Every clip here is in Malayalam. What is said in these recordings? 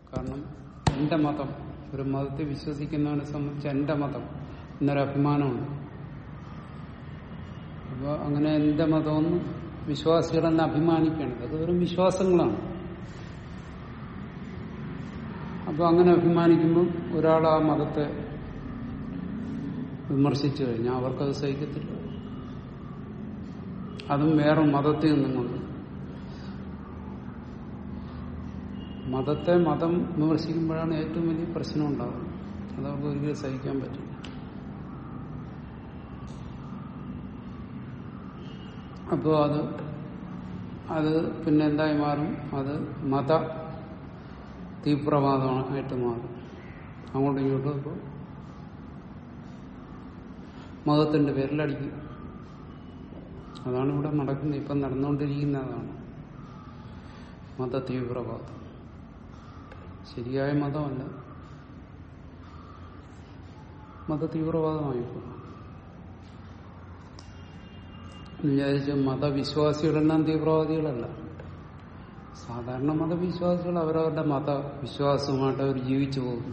കാരണം എന്റെ മതം ഒരു മതത്തെ വിശ്വസിക്കുന്നവനെ സംബന്ധിച്ച് എന്റെ മതം എന്നൊരു അഭിമാനമുണ്ട് അപ്പോൾ അങ്ങനെ എന്റെ മതമൊന്നും വിശ്വാസികളെന്നെ അഭിമാനിക്കേണ്ടത് അത് വെറും വിശ്വാസങ്ങളാണ് അപ്പോൾ അങ്ങനെ അഭിമാനിക്കുമ്പോൾ ഒരാൾ ആ മതത്തെ വിമർശിച്ചു കഴിഞ്ഞാൽ അവർക്കത് സഹിക്കത്തില്ല അതും വേറെ മതത്തിൽ നിന്നും കൊണ്ട് മതത്തെ മതം വിമർശിക്കുമ്പോഴാണ് ഏറ്റവും വലിയ പ്രശ്നം ഉണ്ടാകുന്നത് അത് അവർക്ക് ഒരിക്കലും സഹിക്കാൻ പറ്റില്ല അപ്പോൾ അത് അത് പിന്നെ എന്തായി മാറും അത് മത തീവ്രവാദമായിട്ട് മാറും അങ്ങോട്ടും ഇങ്ങോട്ടും ഇപ്പോൾ മതത്തിന്റെ പേരിലടിക്കും അതാണ് ഇവിടെ നടക്കുന്നത് ഇപ്പം നടന്നുകൊണ്ടിരിക്കുന്ന അതാണ് മത തീവ്രവാദം ശരിയായ മതമല്ല മത തീവ്രവാദമായിപ്പോ വിചാരിച്ച മതവിശ്വാസികളെല്ലാം തീവ്രവാദികളല്ല സാധാരണ മതവിശ്വാസികൾ അവരവരുടെ മതവിശ്വാസവുമായിട്ട് അവർ ജീവിച്ചു പോകും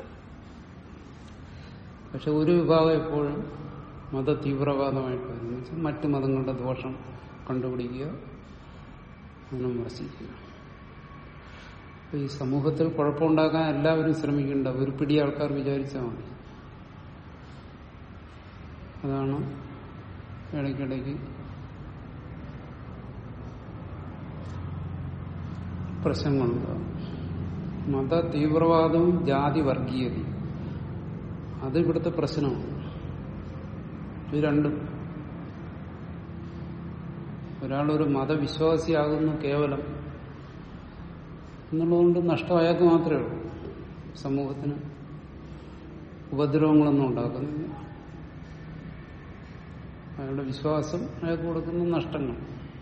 പക്ഷെ ഒരു വിഭാഗം എപ്പോഴും മത തീവ്രവാദമായിട്ട് വരും വെച്ചാൽ മറ്റു മതങ്ങളുടെ ദോഷം കണ്ടുപിടിക്കുക അതിനെ വിമർശിക്കുക അപ്പൊ ഈ സമൂഹത്തിൽ കുഴപ്പമുണ്ടാക്കാൻ എല്ലാവരും ശ്രമിക്കേണ്ട ഒരു പിടി ആൾക്കാർ വിചാരിച്ചാൽ മതി അതാണ് ഇടയ്ക്കിടയ്ക്ക് പ്രശ്നങ്ങളുണ്ടാകും മത തീവ്രവാദവും ജാതി വർഗീയതയും അത് ഇവിടുത്തെ പ്രശ്നമാണ് ഇത് രണ്ടും ഒരാളൊരു മതവിശ്വാസിയാകുന്നു കേവലം എന്നുള്ളതുകൊണ്ട് നഷ്ടം അയാൾക്ക് മാത്രമേ ഉള്ളൂ സമൂഹത്തിന് ഉപദ്രവങ്ങളൊന്നും ഉണ്ടാക്കുന്നില്ല അയാളുടെ വിശ്വാസം അയാൾക്ക് കൊടുക്കുന്ന നഷ്ടങ്ങൾ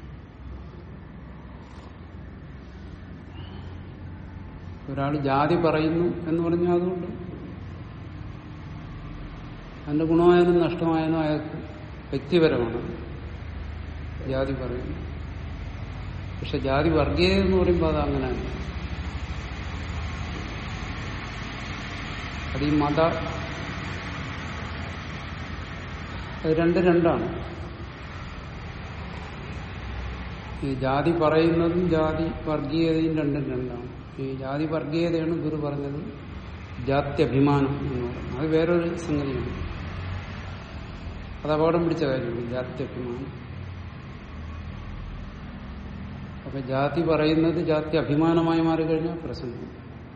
ഒരാൾ ജാതി പറയുന്നു എന്ന് പറഞ്ഞാൽ അതുകൊണ്ട് അതിന്റെ ഗുണമായാലും നഷ്ടമായാലും അയാൾക്ക് വ്യക്തിപരമാണ് ജാതി പറയുന്നു പക്ഷെ ജാതി വർഗീയത എന്ന് പറയുമ്പോൾ അത് അങ്ങനെയാണ് അത് ഈ മത അത് രണ്ട് രണ്ടാണ് ഈ ജാതി പറയുന്നതും ജാതി വർഗീയതയും രണ്ടും രണ്ടാണ് ഈ ജാതി വർഗീയതയാണ് ഗുരു പറഞ്ഞത് ജാത്യഭിമാനം എന്ന് പറയുന്നത് അത് വേറൊരു സംഗതിയാണ് അത് അപകടം പിടിച്ച കാര്യമാണ് ജാത്യഭിമാനം അപ്പൊ ജാതി പറയുന്നത് ജാതി അഭിമാനമായി മാറിക്കഴിഞ്ഞാൽ പ്രശ്നമില്ല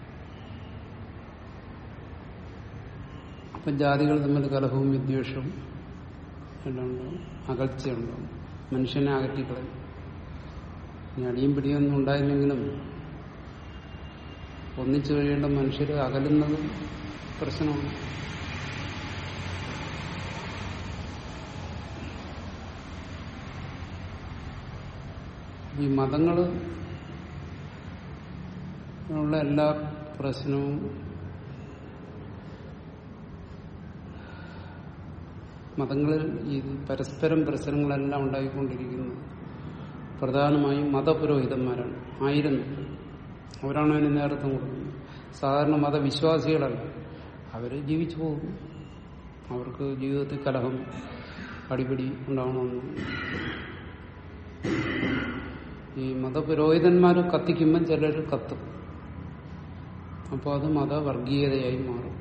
അപ്പൊ ജാതികൾ തമ്മിൽ കലഹവും വിദ്വേഷവും എല്ലാം ഉണ്ടാവും അകൽച്ചയുണ്ടാവും മനുഷ്യനെ അകറ്റിക്കളയും ഇനി അടിയും പിടിയൊന്നും ഉണ്ടായില്ലെങ്കിലും ഒന്നിച്ചു കഴിയേണ്ട മനുഷ്യർ അകലുന്നത് പ്രശ്നമാണ് ഈ മതങ്ങള് ഉള്ള എല്ലാ പ്രശ്നവും മതങ്ങളിൽ ഈ പരസ്പരം പ്രശ്നങ്ങളെല്ലാം ഉണ്ടായിക്കൊണ്ടിരിക്കുന്നത് പ്രധാനമായും മതപുരോഹിതന്മാരാണ് ആയിരുന്നു അവരാണ് അതിന് നേതൃത്വം കൊടുക്കുന്നത് സാധാരണ മതവിശ്വാസികളല്ല അവർ ജീവിച്ചു പോകും അവർക്ക് ജീവിതത്തിൽ കലഹം അടിപിടി ഉണ്ടാവണമെന്ന് ഈ മതപുരോഹിതന്മാർ കത്തിക്കുമ്പം ചിലർ കത്തും അപ്പോൾ അത് മതവർഗീയതയായി മാറും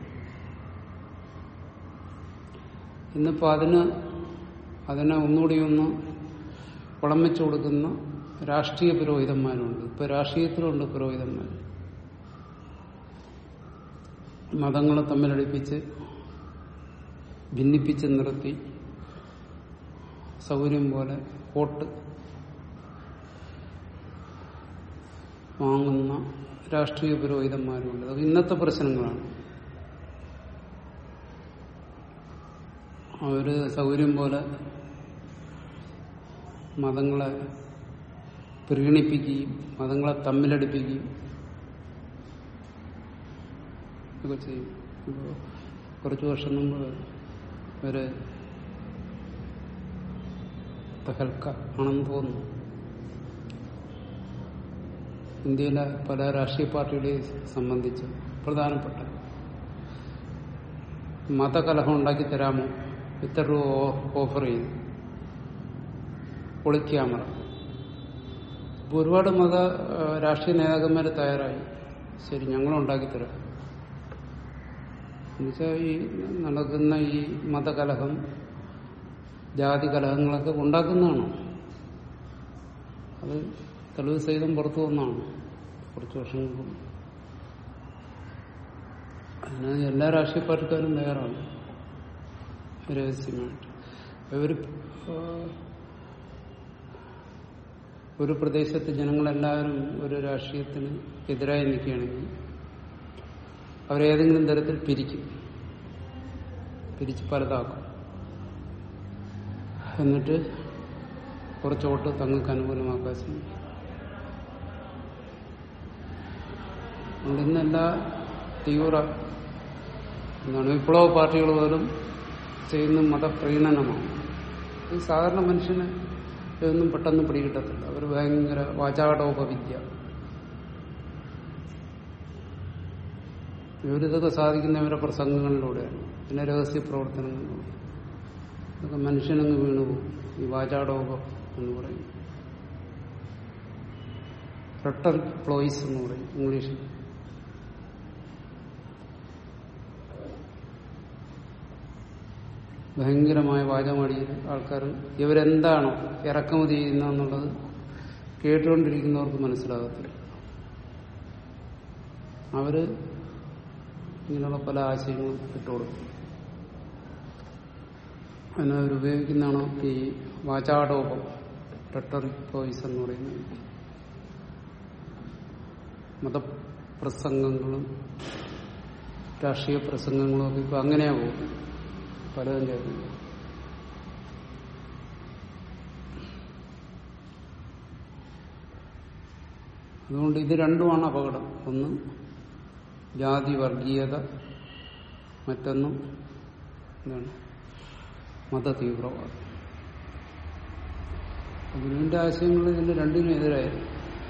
ഇന്നിപ്പോൾ അതിന് അതിനെ ഒന്നുകൂടി ഒന്ന് വളം വെച്ചു കൊടുക്കുന്ന രാഷ്ട്രീയ പുരോഹിതന്മാരുണ്ട് ഇപ്പൊ രാഷ്ട്രീയത്തിലുണ്ട് പുരോഹിതന്മാർ മതങ്ങളെ തമ്മിലടിപ്പിച്ച് ഭിന്നിപ്പിച്ച് നിർത്തി സൗകര്യം പോലെ വോട്ട് വാങ്ങുന്ന രാഷ്ട്രീയ പുരോഹിതന്മാരുണ്ട് അത് ഇന്നത്തെ പ്രശ്നങ്ങളാണ് അവര് സൗകര്യം പോലെ മതങ്ങളെ പ്രീണിപ്പിക്കുകയും മതങ്ങളെ തമ്മിലടിപ്പിക്കുകയും ഒക്കെ ചെയ്യും ഇപ്പോൾ കുറച്ചു വർഷം മുമ്പ് ഒരു തഹൽക്ക ആണെന്ന് തോന്നുന്നു ഇന്ത്യയിലെ പല രാഷ്ട്രീയ പാർട്ടികളെയും സംബന്ധിച്ച് പ്രധാനപ്പെട്ട മതകലഹം ഉണ്ടാക്കി തരാമോ ഇത്ര രൂപ ഓഫർ ചെയ്തു ഒളിക്യാമറ ഇപ്പൊ ഒരുപാട് മത ആ, രാഷ്ട്രീയ നേതാക്കന്മാർ തയ്യാറായി ശരി ഞങ്ങൾ ഉണ്ടാക്കിത്തരാം എന്നുവെച്ചാൽ ഈ നടക്കുന്ന ഈ മതകലഹം ജാതി കലഹങ്ങളൊക്കെ ഉണ്ടാക്കുന്നതാണോ അത് തെളിവ് സഹിതം പുറത്തു വന്നതാണ് കുറച്ച് വർഷങ്ങൾക്ക് മുമ്പ് അതിന് എല്ലാ രാഷ്ട്രീയ പാർട്ടിക്കാരും തയ്യാറാണ് രഹസ്യമായിട്ട് ഒരു ആ, ഒരു പ്രദേശത്ത് ജനങ്ങളെല്ലാവരും ഒരു രാഷ്ട്രീയത്തിന് എതിരായി നിൽക്കുകയാണെങ്കിൽ അവരേതെങ്കിലും തരത്തിൽ പിരിക്കും പിരിച്ച് പലതാക്കും എന്നിട്ട് കുറച്ച് വോട്ട് തങ്ങൾക്ക് അനുകൂലമാക്കാൻ ശ്രമിക്കും അതുകൊണ്ട് ഇന്ന് എല്ലാ തീവ്ര എന്താണ് വിപ്ലവ പാർട്ടികൾ പോലും ചെയ്യുന്ന മതപ്രീണനമാണ് ഈ സാധാരണ മനുഷ്യന് ഇതൊന്നും പെട്ടെന്ന് പിടികിട്ടത്തില്ല അവർ ഭയങ്കര വാചാടോപവിദ്യ ഇവരിതൊക്കെ സാധിക്കുന്നവരുടെ പ്രസംഗങ്ങളിലൂടെയാണ് പിന്നെ രഹസ്യ പ്രവർത്തനങ്ങളിലൂടെ ഇതൊക്കെ മനുഷ്യനങ്ങ് വീണുപോകും ഈ വാചാടോപം എന്ന് പറയും റട്ടർ പ്ലോയിസ് എന്ന് പറയും ഇംഗ്ലീഷിൽ ഭയങ്കരമായ വാചമടി ആൾക്കാർ ഇവരെന്താണോ ഇറക്കുമതി ചെയ്യുന്നതെന്നുള്ളത് കേട്ടുകൊണ്ടിരിക്കുന്നവർക്ക് മനസ്സിലാകത്തില്ല അവര് ഇങ്ങനെയുള്ള പല ആശയങ്ങളും ഇട്ടുകൊടുക്കും അതിന് അവർ ഉപയോഗിക്കുന്നതാണ് ഈ വാചാടോപം റെട്ടറിക് വോയിസ് എന്ന് പറയുന്നത് മതപ്രസംഗങ്ങളും രാഷ്ട്രീയ പ്രസംഗങ്ങളും ഒക്കെ ഇപ്പൊ അങ്ങനെയാ പോകും പലതും കേൾക്കുന്നത് അതുകൊണ്ട് ഇത് രണ്ടുമാണ് അപകടം ഒന്ന് ജാതി വർഗീയത മറ്റൊന്ന് എന്താണ് മതതീവ്രവാദം ഗുരുവിന്റെ ആശയങ്ങൾ ഇതിന് രണ്ടിനും എതിരായിരുന്നു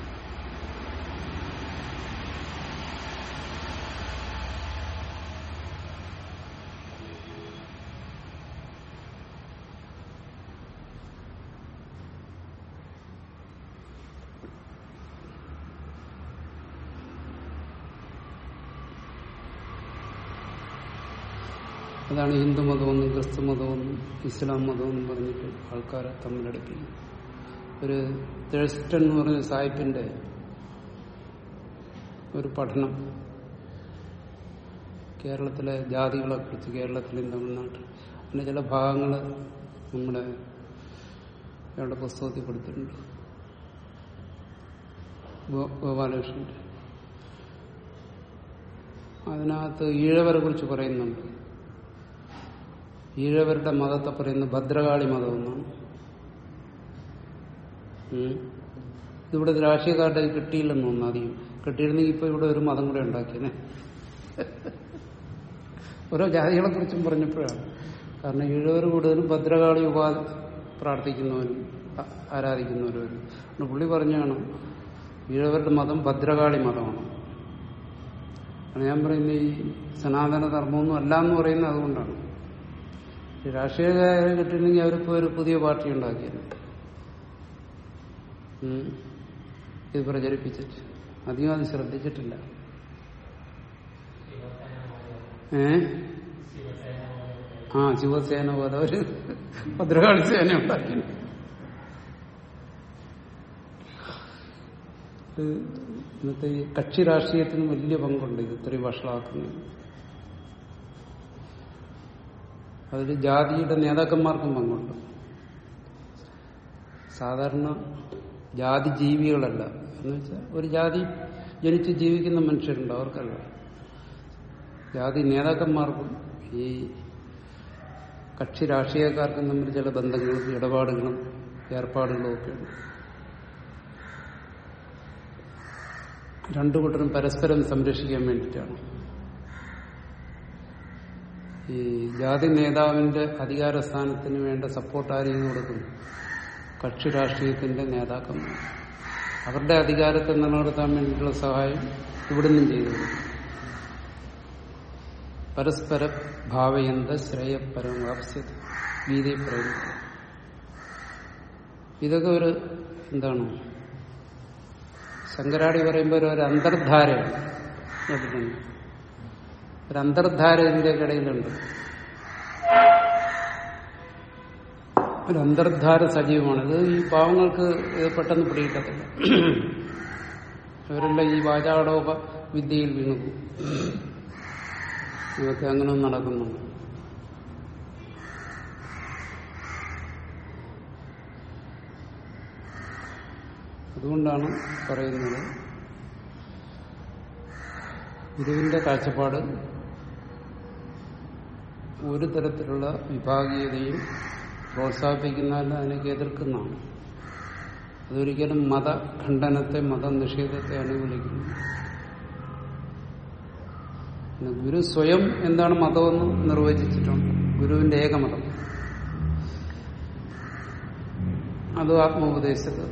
അതാണ് ഹിന്ദു മതമെന്നും ക്രിസ്തു മതമെന്നും ഇസ്ലാം മതമെന്നും പറഞ്ഞിട്ട് ആൾക്കാരെ തമ്മിലടുപ്പിക്കും ഒരു തേഴ്സ്റ്റൺ എന്ന് പറഞ്ഞ സാഹിബിന്റെ ഒരു പഠനം കേരളത്തിലെ ജാതികളെ കുറിച്ച് കേരളത്തിലും തമിഴ്നാട്ടിൽ അതിന്റെ ചില ഭാഗങ്ങൾ നമ്മുടെ അയാളുടെ പുസ്തകത്തിൽ കൊടുത്തിട്ടുണ്ട് ഗോ- ഗോപാലകൃഷ്ണന്റെ അതിനകത്ത് ഈഴവരെ കുറിച്ച് പറയുന്നുണ്ട് ഈഴവരുടെ മതത്തെ പറയുന്ന ഭദ്രകാളി മതം എന്നാണ് ഉം. ഇതിവിടെ രാഷ്ട്രീയക്കാരുടെ കയ്യിൽ കിട്ടിയില്ലെന്ന് തോന്നുന്നു അധികം കിട്ടിയിരുന്നെങ്കിൽ ഇപ്പൊ ഇവിടെ ഒരു മതം കൂടെ ഉണ്ടാക്കിയനെ ഓരോ ജാതികളെ കുറിച്ചും പറഞ്ഞപ്പോഴാണ് കാരണം ഈഴവർ കൂടുതലും ഭദ്രകാളി ഉപാധി പ്രാർത്ഥിക്കുന്നവരും ആ- ആരാധിക്കുന്നവരും അതുകൊണ്ട് പുള്ളി പറഞ്ഞാണ് ഈഴവരുടെ മതം ഭദ്രകാളി മതമാണ് അത് ഞാൻ പറയുന്നത് ഈ സനാതന ധർമ്മമൊന്നും അല്ല എന്ന് പറയുന്നത് അതുകൊണ്ടാണ് ഈ രാഷ്ട്രീയക്കാരെ കിട്ടിയില്ലെങ്കിൽ അവരിപ്പോ ഒരു പുതിയ പാർട്ടി ഉണ്ടാക്കിയത് ഉം. ഇത് പ്രചരിപ്പിച്ചിട്ട് അധികം അത് ശ്രദ്ധിച്ചിട്ടില്ല ഏ ആ ശിവസേന പോലെ ഒരു ഭദ്രകാളി സേന ഉണ്ടാക്കി ഇത് ഇന്നത്തെ ഈ കക്ഷി രാഷ്ട്രീയത്തിന് വലിയ പങ്കുണ്ട് ഇത് ഇത്രയും വഷളാക്കുന്നത് അതിൽ ജാതിയുടെ നേതാക്കന്മാർക്കും പങ്കുണ്ട് സാധാരണ ജാതി ജീവികളല്ല എന്ന് വെച്ചാൽ ഒരു ജാതി ജനിച്ച് ജീവിക്കുന്ന മനുഷ്യരുണ്ട് അവർക്കല്ല ജാതി നേതാക്കന്മാർക്കും ഈ കക്ഷി രാഷ്ട്രീയക്കാർക്കും തമ്മിൽ ചില ബന്ധങ്ങളും ഇടപാടുകളും ഏർപ്പാടുകളും ഒക്കെ ഉണ്ട് രണ്ടു കൂട്ടരും പരസ്പരം സംരക്ഷിക്കാൻ വേണ്ടിയിട്ടാണ് ഈ ജാതി നേതാവിന്റെ അധികാര സ്ഥാനത്തിന് വേണ്ട സപ്പോർട്ട് ആര് ചെയ്തു കൊടുക്കുന്നു കക്ഷി രാഷ്ട്രീയത്തിന്റെ നേതാക്കന്മാർ അവരുടെ അധികാരത്തെ നിലനിർത്താൻ വേണ്ടിയിട്ടുള്ള സഹായം ഇവിടുന്നും ചെയ്തു പരസ്പര ഭാവയന്ത ശ്രേയപരം വാപ്സ്യത ഗീതയിൽ പറയുന്നു ഇതൊക്കെ ഒരു എന്താണ് ശങ്കരാടി പറയുമ്പോൾ ഒരു അന്തർധാരയാണ് കേട്ടിട്ടുണ്ട് ഒരു അന്തർധാര ഇതിന്റെയൊക്കെ ഇടയിലുണ്ട് ഒരു അന്തർധാര സജീവമാണ് ഇത് ഈ പാവങ്ങൾക്ക് ഇത് പെട്ടെന്ന് പിടികിട്ടത്തില്ല അവരെല്ലാം ഈ വാചാടോപ വിദ്യയിൽ വീണു പോകും. ഇതൊക്കെ അങ്ങനെ നടക്കുന്നുണ്ട് അതുകൊണ്ടാണ് പറയുന്നത് ഗുരുവിന്റെ കാഴ്ചപ്പാട് ഒരു തരത്തിലുള്ള വിഭാഗീയതയും പ്രോത്സാഹിപ്പിക്കുന്നതല്ല അതിനൊക്കെ എതിർക്കുന്നതാണ് അതൊരിക്കലും മതഖണ്ഡനത്തെ മതനിഷേധത്തെ അനുകൂലിക്കുന്നു പിന്നെ ഗുരു സ്വയം എന്താണ് മതമെന്ന് നിർവചിച്ചിട്ടുണ്ട് ഗുരുവിന്റെ ഏകമതം അത് ആത്മോപദേശത്ത്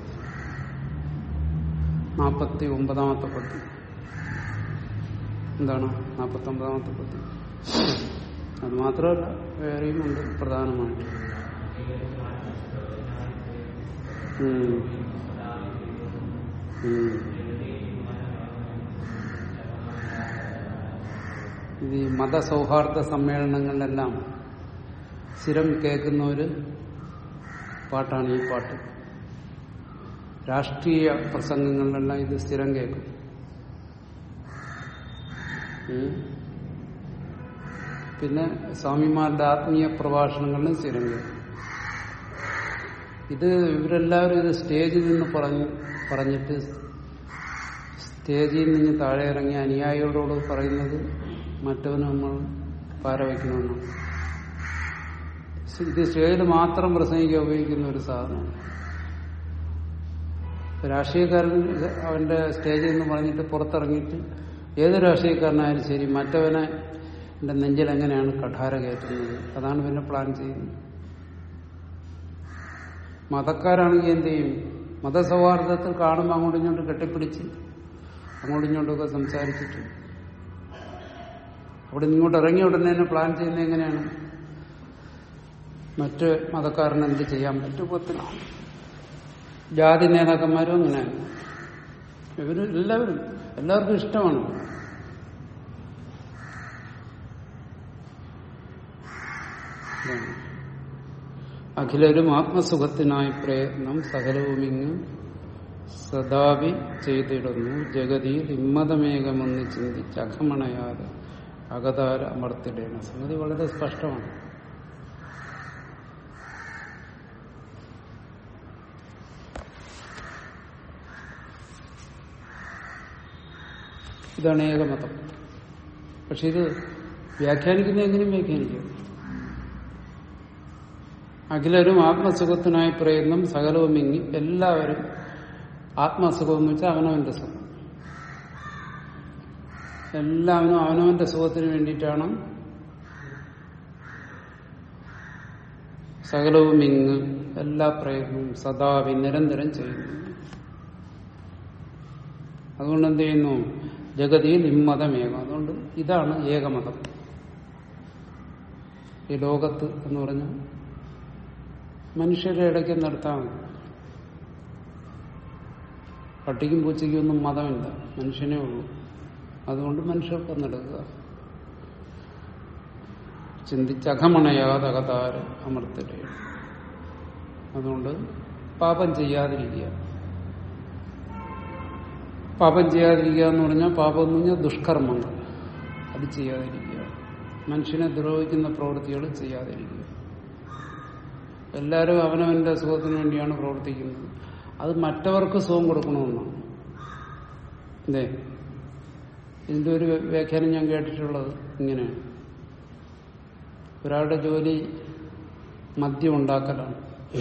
നാൽപ്പത്തി ഒമ്പതാമത്തെ പത്തി എന്താണ് നാൽപ്പത്തി ഒമ്പതാമത്തെ പത്തി അത് മാത്രമല്ല വേറെയും ഉണ്ട് പ്രധാനമായിട്ട് ഉം. ഉം. ഇത് ഈ മതസൗഹാർദ്ദ സമ്മേളനങ്ങളിലെല്ലാം സ്ഥിരം കേൾക്കുന്ന ഒരു പാട്ടാണ് ഈ പാട്ട് രാഷ്ട്രീയ പ്രസംഗങ്ങളിലെല്ലാം ഇത് സ്ഥിരം കേൾക്കും ഉം. പിന്നെ സ്വാമിമാരുടെ ആത്മീയ പ്രഭാഷണങ്ങളിലും സ്ഥിരം കേൾക്കും ഇത് ഇവരെല്ലാവരും ഇത് സ്റ്റേജിൽ നിന്ന് പറഞ്ഞു പറഞ്ഞിട്ട് സ്റ്റേജിൽ നിന്ന് താഴെ ഇറങ്ങി അനുയായികളോട് പറയുന്നത് മറ്റവന് നമ്മൾ പാരവയ്ക്കണമെന്നാണ് ഇത് സ്റ്റേജിൽ മാത്രം പ്രസംഗിക്കാൻ ഉപയോഗിക്കുന്ന ഒരു സാധനമാണ് രാഷ്ട്രീയക്കാരൻ അവന്റെ സ്റ്റേജിൽ നിന്ന് പറഞ്ഞിട്ട് പുറത്തിറങ്ങിയിട്ട് ഏത് രാഷ്ട്രീയക്കാരനായാലും ശരി മറ്റവനെ എന്റെ നെഞ്ചിൽ എങ്ങനെയാണ് കഠാര കയറ്റുന്നത് അതാണ് പിന്നെ പ്ലാൻ ചെയ്യുന്നത് മതക്കാരാണെങ്കിൽ എന്ത് ചെയ്യും മതസൗഹാർദ്ദത്തിൽ കാണുമ്പോൾ അങ്ങോട്ടും ഇങ്ങോട്ടും കെട്ടിപ്പിടിച്ച് അങ്ങോട്ടും ഇങ്ങോട്ടുമൊക്കെ സംസാരിച്ചിട്ട് അവിടെ നിന്ന് ഇങ്ങോട്ട് ഇറങ്ങിയ ഉടനെ തന്നെ പ്ലാൻ ചെയ്യുന്നത് എങ്ങനെയാണ് മറ്റ് മതക്കാരന് എന്ത് ചെയ്യാൻ പറ്റും പറ്റില്ല ജാതി നേതാക്കന്മാരും അങ്ങനെയാണ് ഇവര് എല്ലാവരും എല്ലാവർക്കും ഇഷ്ടമാണ് ഇതാണ്. അഖിലരും ആത്മസുഖത്തിനായി പ്രയത്നം സകലവുമിങ്ങ് സദാവി ചെയ്തിടുന്നു ജഗതിയിൽ ഇമ്മതമേകമെന്ന് ചിന്തിച്ച് അഖമണയാതെ അകതാര അമർത്തിടേണ സംഗതി വളരെ സ്പഷ്ടമാണ് ഇതാണ് ഏകമതം പക്ഷെ ഇത് വ്യാഖ്യാനിക്കുന്ന എങ്ങനെയും വ്യാഖ്യാനിക്കും അഖിലരും ആത്മസുഖത്തിനായി പ്രയത്നം സകലവും ഇങ്ങി എല്ലാവരും ആത്മസുഖം എന്ന് വെച്ചാൽ അവനവന്റെ സുഖം എല്ലാവരും അവനവന്റെ സുഖത്തിന് വേണ്ടിയിട്ടാണ് സകലവും ഇങ്ങ് എല്ലാ പ്രയത്നവും സദാവി നിരന്തരം ചെയ്യുന്നു അതുകൊണ്ട് എന്ത് ചെയ്യുന്നു ജഗതിയിൽ ഇമ്മതമേകം അതുകൊണ്ട് ഇതാണ് ഏകമതം ഈ ലോകത്ത് എന്ന് പറഞ്ഞാൽ മനുഷ്യരുടെ ഇടയ്ക്ക് നിർത്താൻ മതി പട്ടിക്കും പൂച്ചയ്ക്കും ഒന്നും മതമില്ല മനുഷ്യനേ ഉള്ളൂ അതുകൊണ്ട് മനുഷ്യർക്കൊന്നും എടുക്കുക ചിന്തിച്ചകമണയാതകതാര അമർത്തരെ അതുകൊണ്ട് പാപം ചെയ്യാതിരിക്കുക പാപം ചെയ്യാതിരിക്കുക എന്ന് പറഞ്ഞാൽ പാപം എന്ന് പറഞ്ഞാൽ ദുഷ്കർമ്മങ്ങൾ അത് ചെയ്യാതിരിക്കുക മനുഷ്യനെ ദ്രോഹിക്കുന്ന പ്രവൃത്തികൾ ചെയ്യാതിരിക്കുക എല്ലാവരും അവനവന്റെ സുഖത്തിന് വേണ്ടിയാണ് പ്രവർത്തിക്കുന്നത് അത് മറ്റവർക്ക് സുഖം കൊടുക്കണമെന്നാണ് അല്ലേ ഇതിന്റെ ഒരു വ്യാഖ്യാനം ഞാൻ കേട്ടിട്ടുള്ളത് ഇങ്ങനെയാണ് ഒരാളുടെ ജോലി മദ്യം ഉണ്ടാക്കലാണ്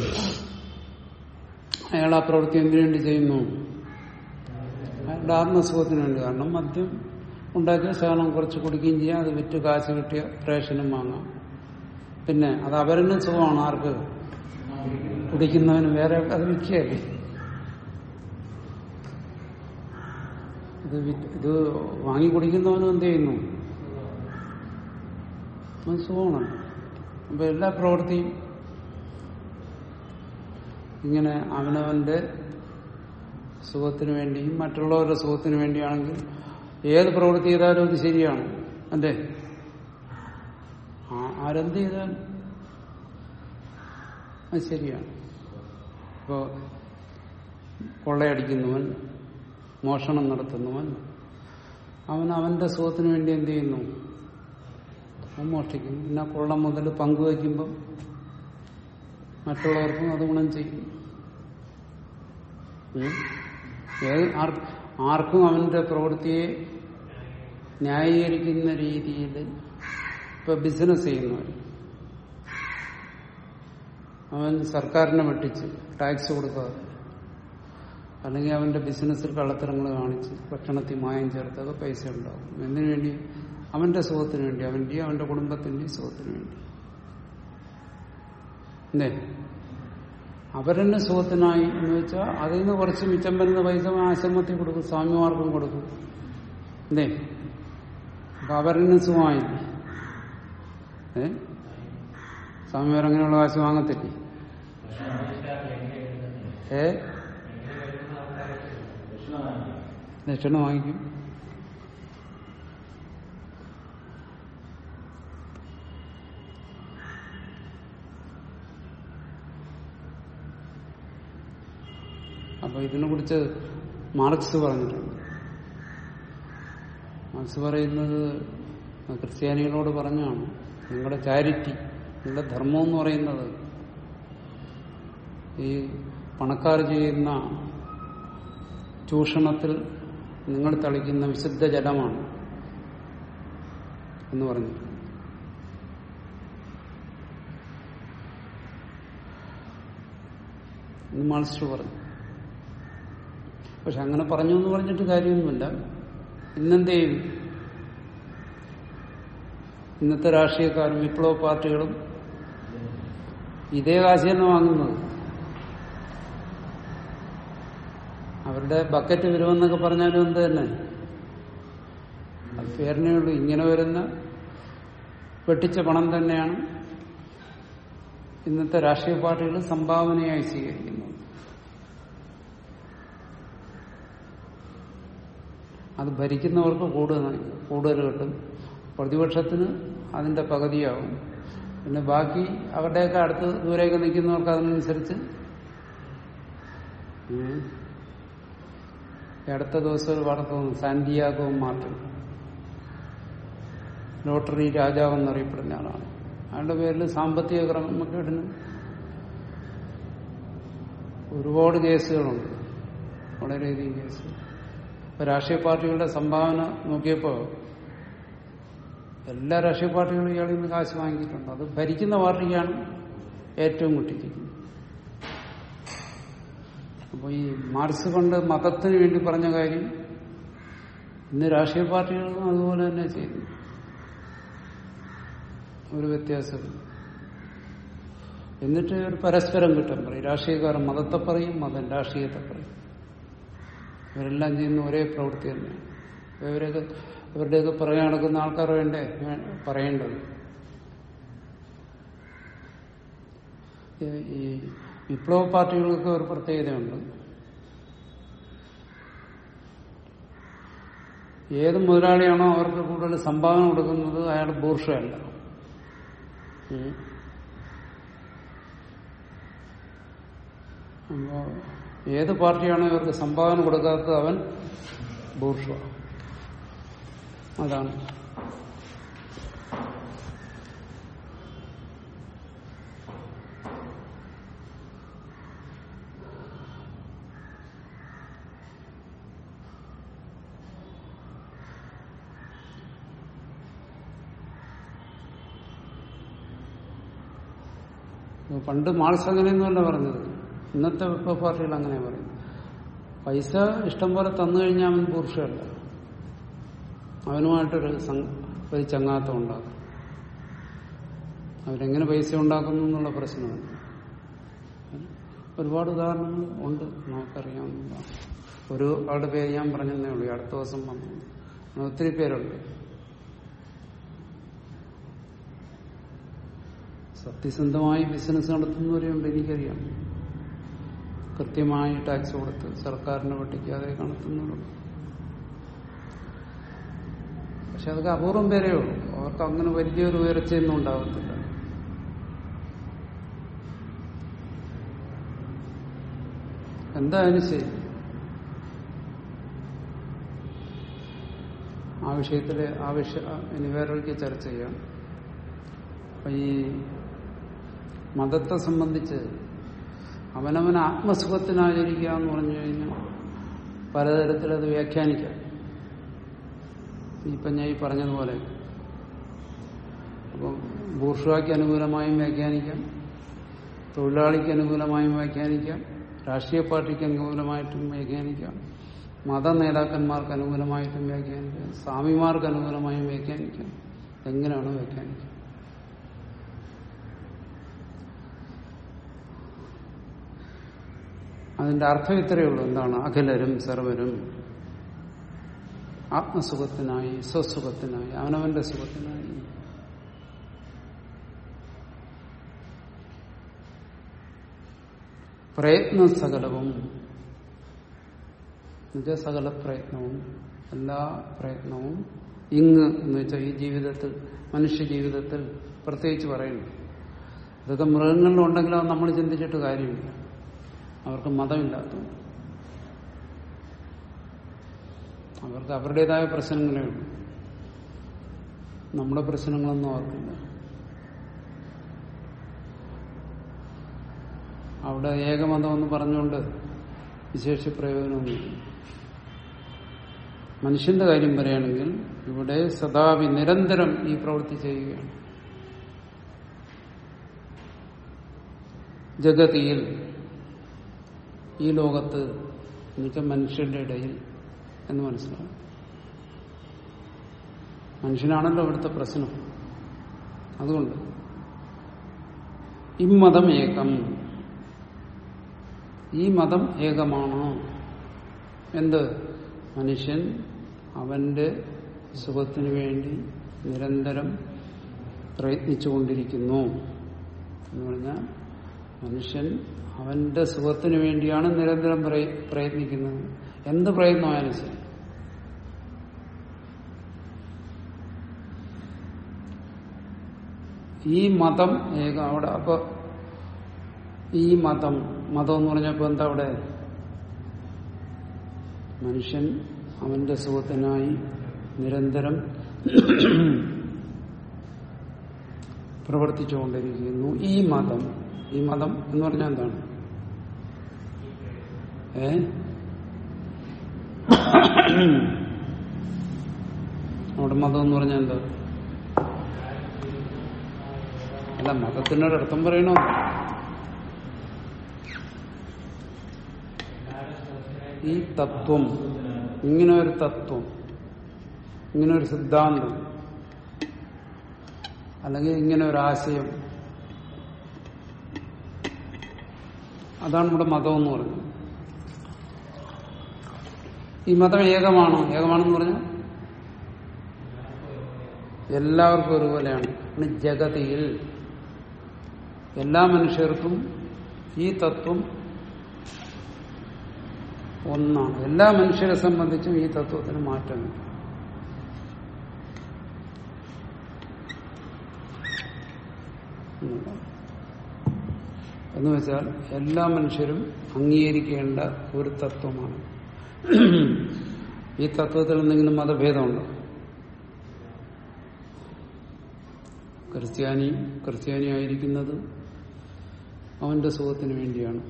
അയാൾ ആ പ്രവൃത്തി എന്തിനു വേണ്ടി ചെയ്യുന്നു അയാളുടെ ആത്മസുഖത്തിന് വേണ്ടി കാരണം മദ്യം ഉണ്ടാക്കിയ ശകലം കുറച്ച് കുടിക്കുകയും ചെയ്യാം അത് വിറ്റ് കാശ് കിട്ടിയ റേഷനും വാങ്ങാം പിന്നെ അത് അവരനും സുഖമാണ് ആർക്ക് കുടിക്കുന്നവന് വേറെ അത് വിൽക്കുകയല്ലേ ഇത് വിറ്റ്- ഇത് വാങ്ങി കുടിക്കുന്നവനും എന്ത് ചെയ്യുന്നു അത് സുഖമാണ് അപ്പൊ എല്ലാ പ്രവൃത്തിയും ഇങ്ങനെ അവനവന്റെ സുഖത്തിന് വേണ്ടിയും മറ്റുള്ളവരുടെ സുഖത്തിന് വേണ്ടിയാണെങ്കിൽ ഏത് പ്രവൃത്തി ചെയ്താലും അത് ശരിയാണ് അല്ലേ ആ- ആരെന്ത് ചെയ്താൽ അത് ശരിയാണ് ഇപ്പോ കൊള്ളയടിക്കുന്നവൻ മോഷണം നടത്തുന്നവൻ അവൻ അവന്റെ സുഖത്തിന് വേണ്ടി എന്ത് ചെയ്യുന്നു അവൻ മോഷ്ടിക്കുന്നു പിന്നെ കൊള്ള മുതൽ പങ്കുവയ്ക്കുമ്പോൾ മറ്റുള്ളവർക്കും അത് ഗുണം ചെയ്യും ഉം. ഏത് ആർ- ആർക്കും അവന്റെ പ്രവൃത്തിയെ ന്യായീകരിക്കുന്ന രീതിയിൽ ഇപ്പൊ ബിസിനസ് ചെയ്യുന്നവർ അവൻ സർക്കാരിനെ വെട്ടിച്ച് ടാക്സ് കൊടുക്കാതെ അല്ലെങ്കിൽ അവന്റെ ബിസിനസ്സിൽ കള്ളത്തരങ്ങൾ കാണിച്ച് ഭക്ഷണത്തിൽ മായം ചേർത്തൊക്കെ പൈസ ഉണ്ടാവും എന്തിനു വേണ്ടി അവന്റെ സുഖത്തിന് വേണ്ടി അവന്റെയും അവന്റെ കുടുംബത്തിന്റെയും സുഖത്തിന് വേണ്ടി അല്ലേ അവരെന്നെ സുഖത്തിനായി എന്ന് വെച്ചാൽ അതിൽ നിന്ന് കുറച്ച് മിച്ചം വരുന്ന പൈസ ആശ്രമത്തിൽ കൊടുക്കും സ്വാമിമാർക്കും കൊടുക്കും അല്ലേ അപ്പൊ അവരെന്നെ സുഖമായി ഏ സ്വാമിമാർ അങ്ങനെയുള്ള കാശ് വാങ്ങത്തില്ലേ ഏ ദക്ഷിണ വാങ്ങിക്കും അപ്പൊ ഇതിനെ കുറിച്ച് മാർക്സ് പറഞ്ഞിട്ടുണ്ട് മാർക്സ് പറയുന്നത് ക്രിസ്ത്യാനികളോട് പറഞ്ഞാണ് നിങ്ങളുടെ ചാരിറ്റി നിങ്ങളുടെ ധർമ്മം എന്ന് പറയുന്നത് ഈ പണക്കാർ ചെയ്യുന്ന ചൂഷണത്തിൽ നിങ്ങൾ തളിക്കുന്ന വിശുദ്ധ ജലമാണ് എന്ന് പറഞ്ഞു എന്ന് മാൾസ്റ്റർ പറഞ്ഞു പക്ഷെ അങ്ങനെ പറഞ്ഞു എന്ന് പറഞ്ഞിട്ട് കാര്യമൊന്നുമില്ല ഇന്നെന്ത് ചെയ്യും ഇന്നത്തെ രാഷ്ട്രീയക്കാരും വിപ്ലവ പാർട്ടികളും ഇതേ കാശ് തന്നെ വാങ്ങുന്നത് അവരുടെ ബക്കറ്റ് വരുമെന്നൊക്കെ പറഞ്ഞാലും എന്ത് തന്നെ അത് പേരിനേ ഉള്ളൂ ഇങ്ങനെ വരുന്ന വെട്ടിച്ച പണം തന്നെയാണ് ഇന്നത്തെ രാഷ്ട്രീയ പാർട്ടികൾ സംഭാവനയായി സ്വീകരിക്കുന്നത് അത് ഭരിക്കുന്നവർക്ക് കൂടുതൽ കൂടുതൽ കിട്ടും പ്രതിപക്ഷത്തിന് അതിന്റെ പകുതിയാവും പിന്നെ ബാക്കി അവരുടെയൊക്കെ അടുത്ത് ദൂരെയൊക്കെ നിൽക്കുന്നവർക്ക് അതിനനുസരിച്ച് ഉം. ഈ അടുത്ത ദിവസം ഒരു വാർത്ത വന്നു സാന്റിയാഗോ മാർട്ടിൻ ലോട്ടറി രാജാവ് എന്നറിയപ്പെടുന്ന ആളാണ് അയാളുടെ പേരിൽ സാമ്പത്തിക ക്രമക്കേടിന് ഒരുപാട് കേസുകളുണ്ട് വളരെയധികം കേസുകൾ ഇപ്പൊ രാഷ്ട്രീയ പാർട്ടികളുടെ സംഭാവന നോക്കിയപ്പോ എല്ലാ രാഷ്ട്രീയ പാർട്ടികളും ഇയാളിൽ നിന്ന് കാശ് വാങ്ങിയിട്ടുണ്ട് അത് ഭരിക്കുന്ന പാർട്ടിക്കാണ് ഏറ്റവും കുട്ടിക്കുന്നത് അപ്പോൾ ഈ മാർക്സ് കൊണ്ട് മതത്തിന് വേണ്ടി പറഞ്ഞ കാര്യം ഇന്ന് രാഷ്ട്രീയ പാർട്ടികളും അതുപോലെ തന്നെ ചെയ്യുന്നു ഒരു വ്യത്യാസമില്ല എന്നിട്ട് ഒരു പരസ്പരം കിട്ടാൻ പറയും രാഷ്ട്രീയക്കാരൻ മതത്തെ പറയും മതം രാഷ്ട്രീയത്തെ പറയും ഇവരെല്ലാം ചെയ്യുന്ന ഒരേ പ്രവൃത്തി തന്നെയാണ് ഇവരൊക്കെ ഇവരുടെയൊക്കെ പറയാൻ നടക്കുന്ന ആൾക്കാർ വേണ്ടേ വേ- പറയേണ്ടത് ഈ- ഈ വിപ്ലവ പാർട്ടികൾക്ക് ഒരു പ്രത്യേകതയുണ്ട് ഏത് മുതലാളിയാണോ അവർക്ക് കൂടുതൽ സംഭാവന കൊടുക്കുന്നത് അയാൾ ബൂർഷയല്ല ഉം. അപ്പോ ഏത് പാർട്ടിയാണോ ഇവർക്ക് സംഭാവന കൊടുക്കാത്തത് അവൻ ബൂർഷ അതാണ് പണ്ട് മാർക്സ് അങ്ങനെയൊന്നുമല്ല പറഞ്ഞത് ഇന്നത്തെ വിപ്ലവ പാർട്ടികൾ അങ്ങനെ പറയും പൈസ ഇഷ്ടം പോലെ തന്നു കഴിഞ്ഞാൽ അവൻ പുരുഷമല്ല അവനുമായിട്ടൊരു സം- ഒരു ചങ്ങാത്തം ഉണ്ടാക്കും അവരെങ്ങനെ പൈസ ഉണ്ടാക്കുന്നു എന്നുള്ള പ്രശ്നമാണ് ഒരുപാട് ഉദാഹരണങ്ങൾ ഉണ്ട് നമുക്കറിയാവുന്നതാണ് ഒരു ആളുടെ പേര് ഞാൻ പറഞ്ഞതേ ഉള്ളൂ ഈ അടുത്ത ദിവസം വന്നു അങ്ങനെ ഒത്തിരി പേരുണ്ട് സത്യസന്ധമായി ബിസിനസ് നടത്തുന്നവരുണ്ട് എനിക്കറിയാം കൃത്യമായി ടാക്സ് കൊടുത്ത് സർക്കാരിനെ വെട്ടിക്കാതെ നടത്തുന്നവരുണ്ട് പക്ഷെ അതൊക്കെ അപൂർവം പേരേ ഉള്ളൂ അവർക്ക് അങ്ങനെ വലിയൊരു ഉയർച്ചയൊന്നും ഉണ്ടാകത്തില്ല എന്തായാലും ശരി ആ വിഷയത്തില് ആവശ്യ ഇനി വേറൊരിക്കൽ ചർച്ച ചെയ്യാം അപ്പൊ ഈ മതത്തെ സംബന്ധിച്ച് അവനവൻ ആത്മസുഖത്തിനാചരിക്കുക എന്ന് പറഞ്ഞു കഴിഞ്ഞാൽ പലതരത്തിൽ അത് വ്യാഖ്യാനിക്കാം ഇപ്പം ഞാൻ ഈ പറഞ്ഞതുപോലെ അപ്പം ബൂർഷുവാക്ക് അനുകൂലമായും വ്യാഖ്യാനിക്കാം തൊഴിലാളിക്ക് അനുകൂലമായും വ്യാഖ്യാനിക്കാം രാഷ്ട്രീയ പാർട്ടിക്ക് അനുകൂലമായിട്ടും വ്യാഖ്യാനിക്കാം മത നേതാക്കന്മാർക്ക് അനുകൂലമായിട്ടും വ്യാഖ്യാനിക്കാം സ്വാമിമാർക്ക് അനുകൂലമായും വ്യാഖ്യാനിക്കാം എങ്ങനെയാണ് വ്യാഖ്യാനിക്കുക അതിന്റെ അർത്ഥം ഇത്രയേ ഉള്ളൂ എന്താണ് അഖിലരും സർവരും ആത്മസുഖത്തിനായി സ്വസുഖത്തിനായി അവനവന്റെ സുഖത്തിനായി പ്രയത്ന സകലവും എന്നുവെച്ചാൽ സകല പ്രയത്നവും എല്ലാ പ്രയത്നവും ഇങ്ങ് എന്ന് വെച്ചാൽ ഈ ജീവിതത്തിൽ മനുഷ്യ ജീവിതത്തിൽ പ്രത്യേകിച്ച് പറയുന്നു ഇതൊക്കെ മൃഗങ്ങളിലുണ്ടെങ്കിലും അത് നമ്മൾ ചിന്തിച്ചിട്ട് കാര്യമില്ല അവർക്ക് മതമില്ലാത്ത അവർക്ക് അവരുടേതായ പ്രശ്നങ്ങളേ ഉള്ളൂ നമ്മുടെ പ്രശ്നങ്ങളൊന്നും അവർക്കില്ല അവിടെ ഏകമതമെന്ന് പറഞ്ഞുകൊണ്ട് വിശേഷ പ്രയോജനമൊന്നുമില്ല മനുഷ്യന്റെ കാര്യം പറയുകയാണെങ്കിൽ ഇവിടെ സദാവി നിരന്തരം ഈ പ്രവൃത്തി ചെയ്യുകയാണ് ജഗതിയിൽ ഈ ലോകത്ത് എന്നുവെച്ചാൽ മനുഷ്യന്റെ ഇടയിൽ എന്ന് മനസ്സിലാവും മനുഷ്യനാണല്ലോ ഇവിടുത്തെ പ്രശ്നം അതുകൊണ്ട് ഇമ്മതം ഏകം ഈ മതം ഏകമാണ് എന്ത് മനുഷ്യൻ അവന്റെ സുഖത്തിനു വേണ്ടി നിരന്തരം പ്രയത്നിച്ചുകൊണ്ടിരിക്കുന്നു എന്ന് പറഞ്ഞാൽ മനുഷ്യൻ അവന്റെ സുഖത്തിനു വേണ്ടിയാണ് നിരന്തരം പ്രയത്നിക്കുന്നത് എന്ത് പ്രയത്നമായാലും ശരി ഈ മതം ഏക അവിടെ അപ്പൊ ഈ മതം മതം എന്ന് പറഞ്ഞപ്പോ എന്താ അവിടെ മനുഷ്യൻ അവന്റെ സുഖത്തിനായി നിരന്തരം പ്രവർത്തിച്ചുകൊണ്ടിരിക്കുന്നു ഈ മതം ഈ മതം എന്ന് പറഞ്ഞാൽ എന്താണ് ഏ അവിടെ മതം എന്ന് പറഞ്ഞാൽ എന്താ അല്ല മതത്തിനൊരർത്ഥം പറയണോ ഈ തത്വം ഇങ്ങനെ ഒരു തത്വം ഇങ്ങനെ ഒരു സിദ്ധാന്തം അല്ലെങ്കിൽ ഇങ്ങനെ ഒരു ആശയം അതാണ് ഇവിടെ മതം എന്ന് പറയുന്നത് ഈ മതം ഏകമാണോ ഏകമാണെന്ന് പറഞ്ഞാൽ എല്ലാവർക്കും ഒരുപോലെയാണ് ജഗതിയിൽ എല്ലാ മനുഷ്യർക്കും ഈ തത്വം ഒന്നാണ് എല്ലാ മനുഷ്യരെ സംബന്ധിച്ചും ഈ തത്വത്തിന് മാറ്റമില്ല എന്ന് വെച്ചാൽ എല്ലാ മനുഷ്യരും അംഗീകരിക്കേണ്ട ഒരു തത്വമാണ് ഈ തത്വത്തിൽ എന്തെങ്കിലും മതഭേദമുണ്ടോ ക്രിസ്ത്യാനി ക്രിസ്ത്യാനി ആയിരിക്കുന്നത് അവന്റെ സുഖത്തിന് വേണ്ടിയാണ്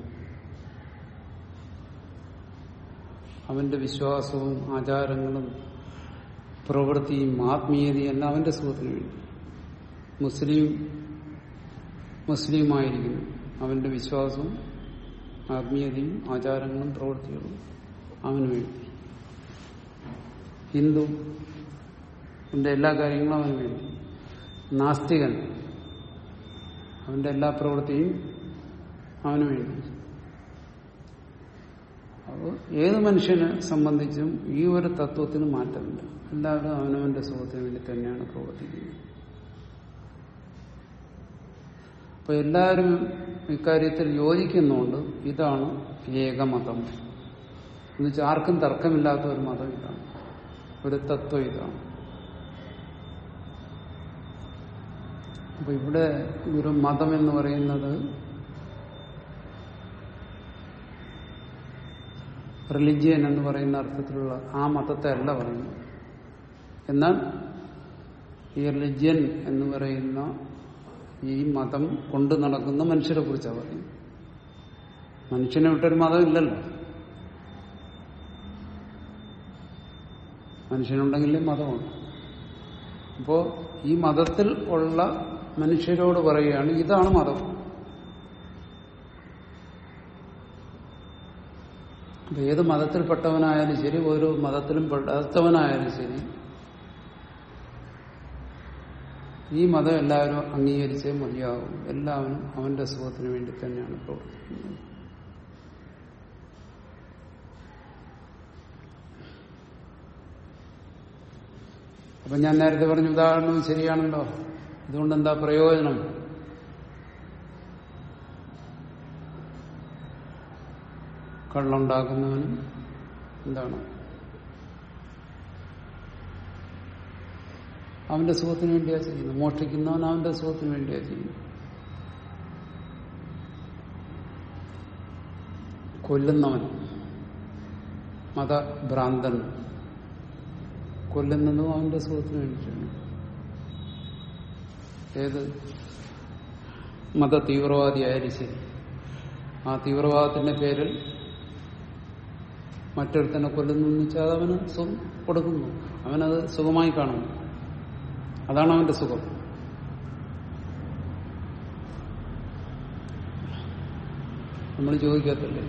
അവന്റെ വിശ്വാസവും ആചാരങ്ങളും പ്രവൃത്തിയും ആത്മീയതയും എല്ലാം അവന്റെ സുഖത്തിന് വേണ്ടി മുസ്ലിം മുസ്ലിമായിരിക്കുന്നു അവന്റെ വിശ്വാസവും ആത്മീയതയും ആചാരങ്ങളും പ്രവൃത്തികളും അവന് വേണ്ടി ഹിന്ദു അവന്റെ എല്ലാ കാര്യങ്ങളും അവന് വേണ്ടി നാസ്തികൻ അവന്റെ എല്ലാ പ്രവൃത്തിയും അവന് വേണ്ടി അപ്പോൾ ഏത് മനുഷ്യനെ സംബന്ധിച്ചും ഈ ഒരു തത്വത്തിന് മാറ്റമില്ല എല്ലാവരും അവനവന്റെ സുഖത്തിന് വേണ്ടി തന്നെയാണ് പ്രവർത്തിക്കുന്നത് അപ്പൊ എല്ലാവരും ഇക്കാര്യത്തിൽ യോജിക്കുന്നുണ്ട് ഇതാണ് ഏകമതം എന്നുവെച്ചാൽ ആർക്കും തർക്കമില്ലാത്ത ഒരു മതം ഇതാണ് ഒരു തത്വം ഇതാണ് അപ്പൊ ഇവിടെ ഒരു മതം എന്ന് പറയുന്നത് റിലിജിയൻ എന്ന് പറയുന്ന അർത്ഥത്തിലുള്ള ആ മതത്തെ അല്ല പറയുന്നു എന്നാൽ ഈ റിലിജിയൻ എന്ന് പറയുന്ന ഈ മതം കൊണ്ടു നടക്കുന്ന മനുഷ്യരെ കുറിച്ചാണ് പറയുന്നത് മനുഷ്യനെ വിട്ടൊരു മതം ഇല്ലല്ലോ മനുഷ്യനുണ്ടെങ്കിലേ മതമുണ്ട് അപ്പോ ഈ മതത്തിൽ ഉള്ള മനുഷ്യരോട് പറയുകയാണ് ഇതാണ് മതം അപ്പൊ ഏത് മതത്തിൽപ്പെട്ടവനായാലും ശരി ഓരോ മതത്തിലും പെടാത്തവനായാലും ശരി ഈ മതം എല്ലാവരും അംഗീകരിച്ചേ മതിയാകും എല്ലാവരും അവന്റെ സുഖത്തിന് വേണ്ടി തന്നെയാണ് പ്രവർത്തിക്കുന്നത് അപ്പൊ ഞാൻ നേരത്തെ പറഞ്ഞ ഉദാഹരണം ശരിയാണല്ലോ ഇതുകൊണ്ട് എന്താ പ്രയോജനം കള്ളുണ്ടാക്കുന്നവനും എന്താണ് അവന്റെ സുഖത്തിന് വേണ്ടിയാ ചെയ്യുന്നത് മോഷ്ടിക്കുന്നവൻ അവന്റെ സുഖത്തിന് വേണ്ടിയാ ചെയ്യുന്നത് കൊല്ലുന്നവൻ മതഭ്രാന്തൻ കൊല്ലുന്നതും അവന്റെ സുഖത്തിന് വേണ്ടിയിട്ടാണ് ഏത് മത തീവ്രവാദിയായാലും ശരി ആ തീവ്രവാദത്തിന്റെ പേരിൽ മറ്റൊരുത്തനെ കൊല്ലുന്നു എന്ന് വെച്ചാൽ അത് അവന് സുഖം കൊടുക്കുന്നു അവനത് സുഖമായി കാണുന്നു അതാണ് അവന്റെ സുഖം നമ്മൾ ചോദിക്കത്തില്ലേ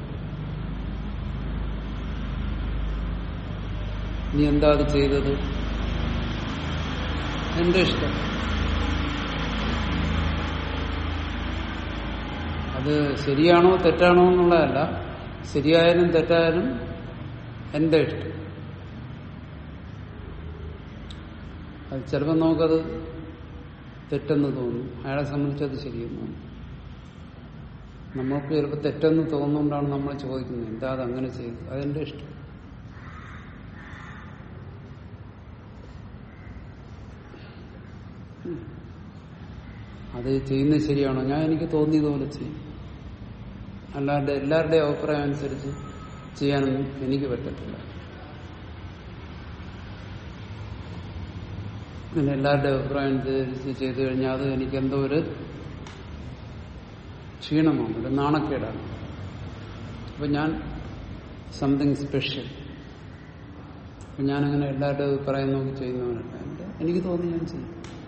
നീ എന്താ അത് ചെയ്തത് എന്റെ ഇഷ്ടം അത് ശരിയാണോ തെറ്റാണോ എന്നുള്ളതല്ല ശരിയായാലും തെറ്റായാലും എന്റെ ഇഷ്ടം അത് ചിലപ്പോൾ നമുക്കത് തെറ്റെന്ന് തോന്നും അയാളെ സംബന്ധിച്ച് അത് ശരിയെന്ന് തോന്നും നമ്മൾക്ക് ചിലപ്പോൾ തെറ്റെന്ന് തോന്നുന്നതുകൊണ്ടാണ് നമ്മൾ ചോദിക്കുന്നത് എന്താ അത് അങ്ങനെ ചെയ്തു അതെന്റെ ഇഷ്ടം അത് ചെയ്യുന്നത് ശരിയാണോ ഞാൻ എനിക്ക് തോന്നിയതുപോലെ ചെയ്യും അല്ലാണ്ട് എല്ലാവരുടെയും അഭിപ്രായം അനുസരിച്ച് ചെയ്യാനൊന്നും എനിക്ക് പറ്റത്തില്ല പിന്നെ എല്ലാവരുടെയും അഭിപ്രായം അനുസരിച്ച് ചെയ്തു കഴിഞ്ഞാൽ അത് എനിക്ക് എന്തോ ഒരു ക്ഷീണമാണ് ഒരു നാണക്കേടാണ് അപ്പൊ ഞാൻ സംതിങ് സ്പെഷ്യൽ അപ്പൊ ഞാനങ്ങനെ എല്ലാവരുടെ അഭിപ്രായം നോക്കി ചെയ്യുന്നവനല്ല എന്റെ എനിക്ക് തോന്നി ഞാൻ ചെയ്യും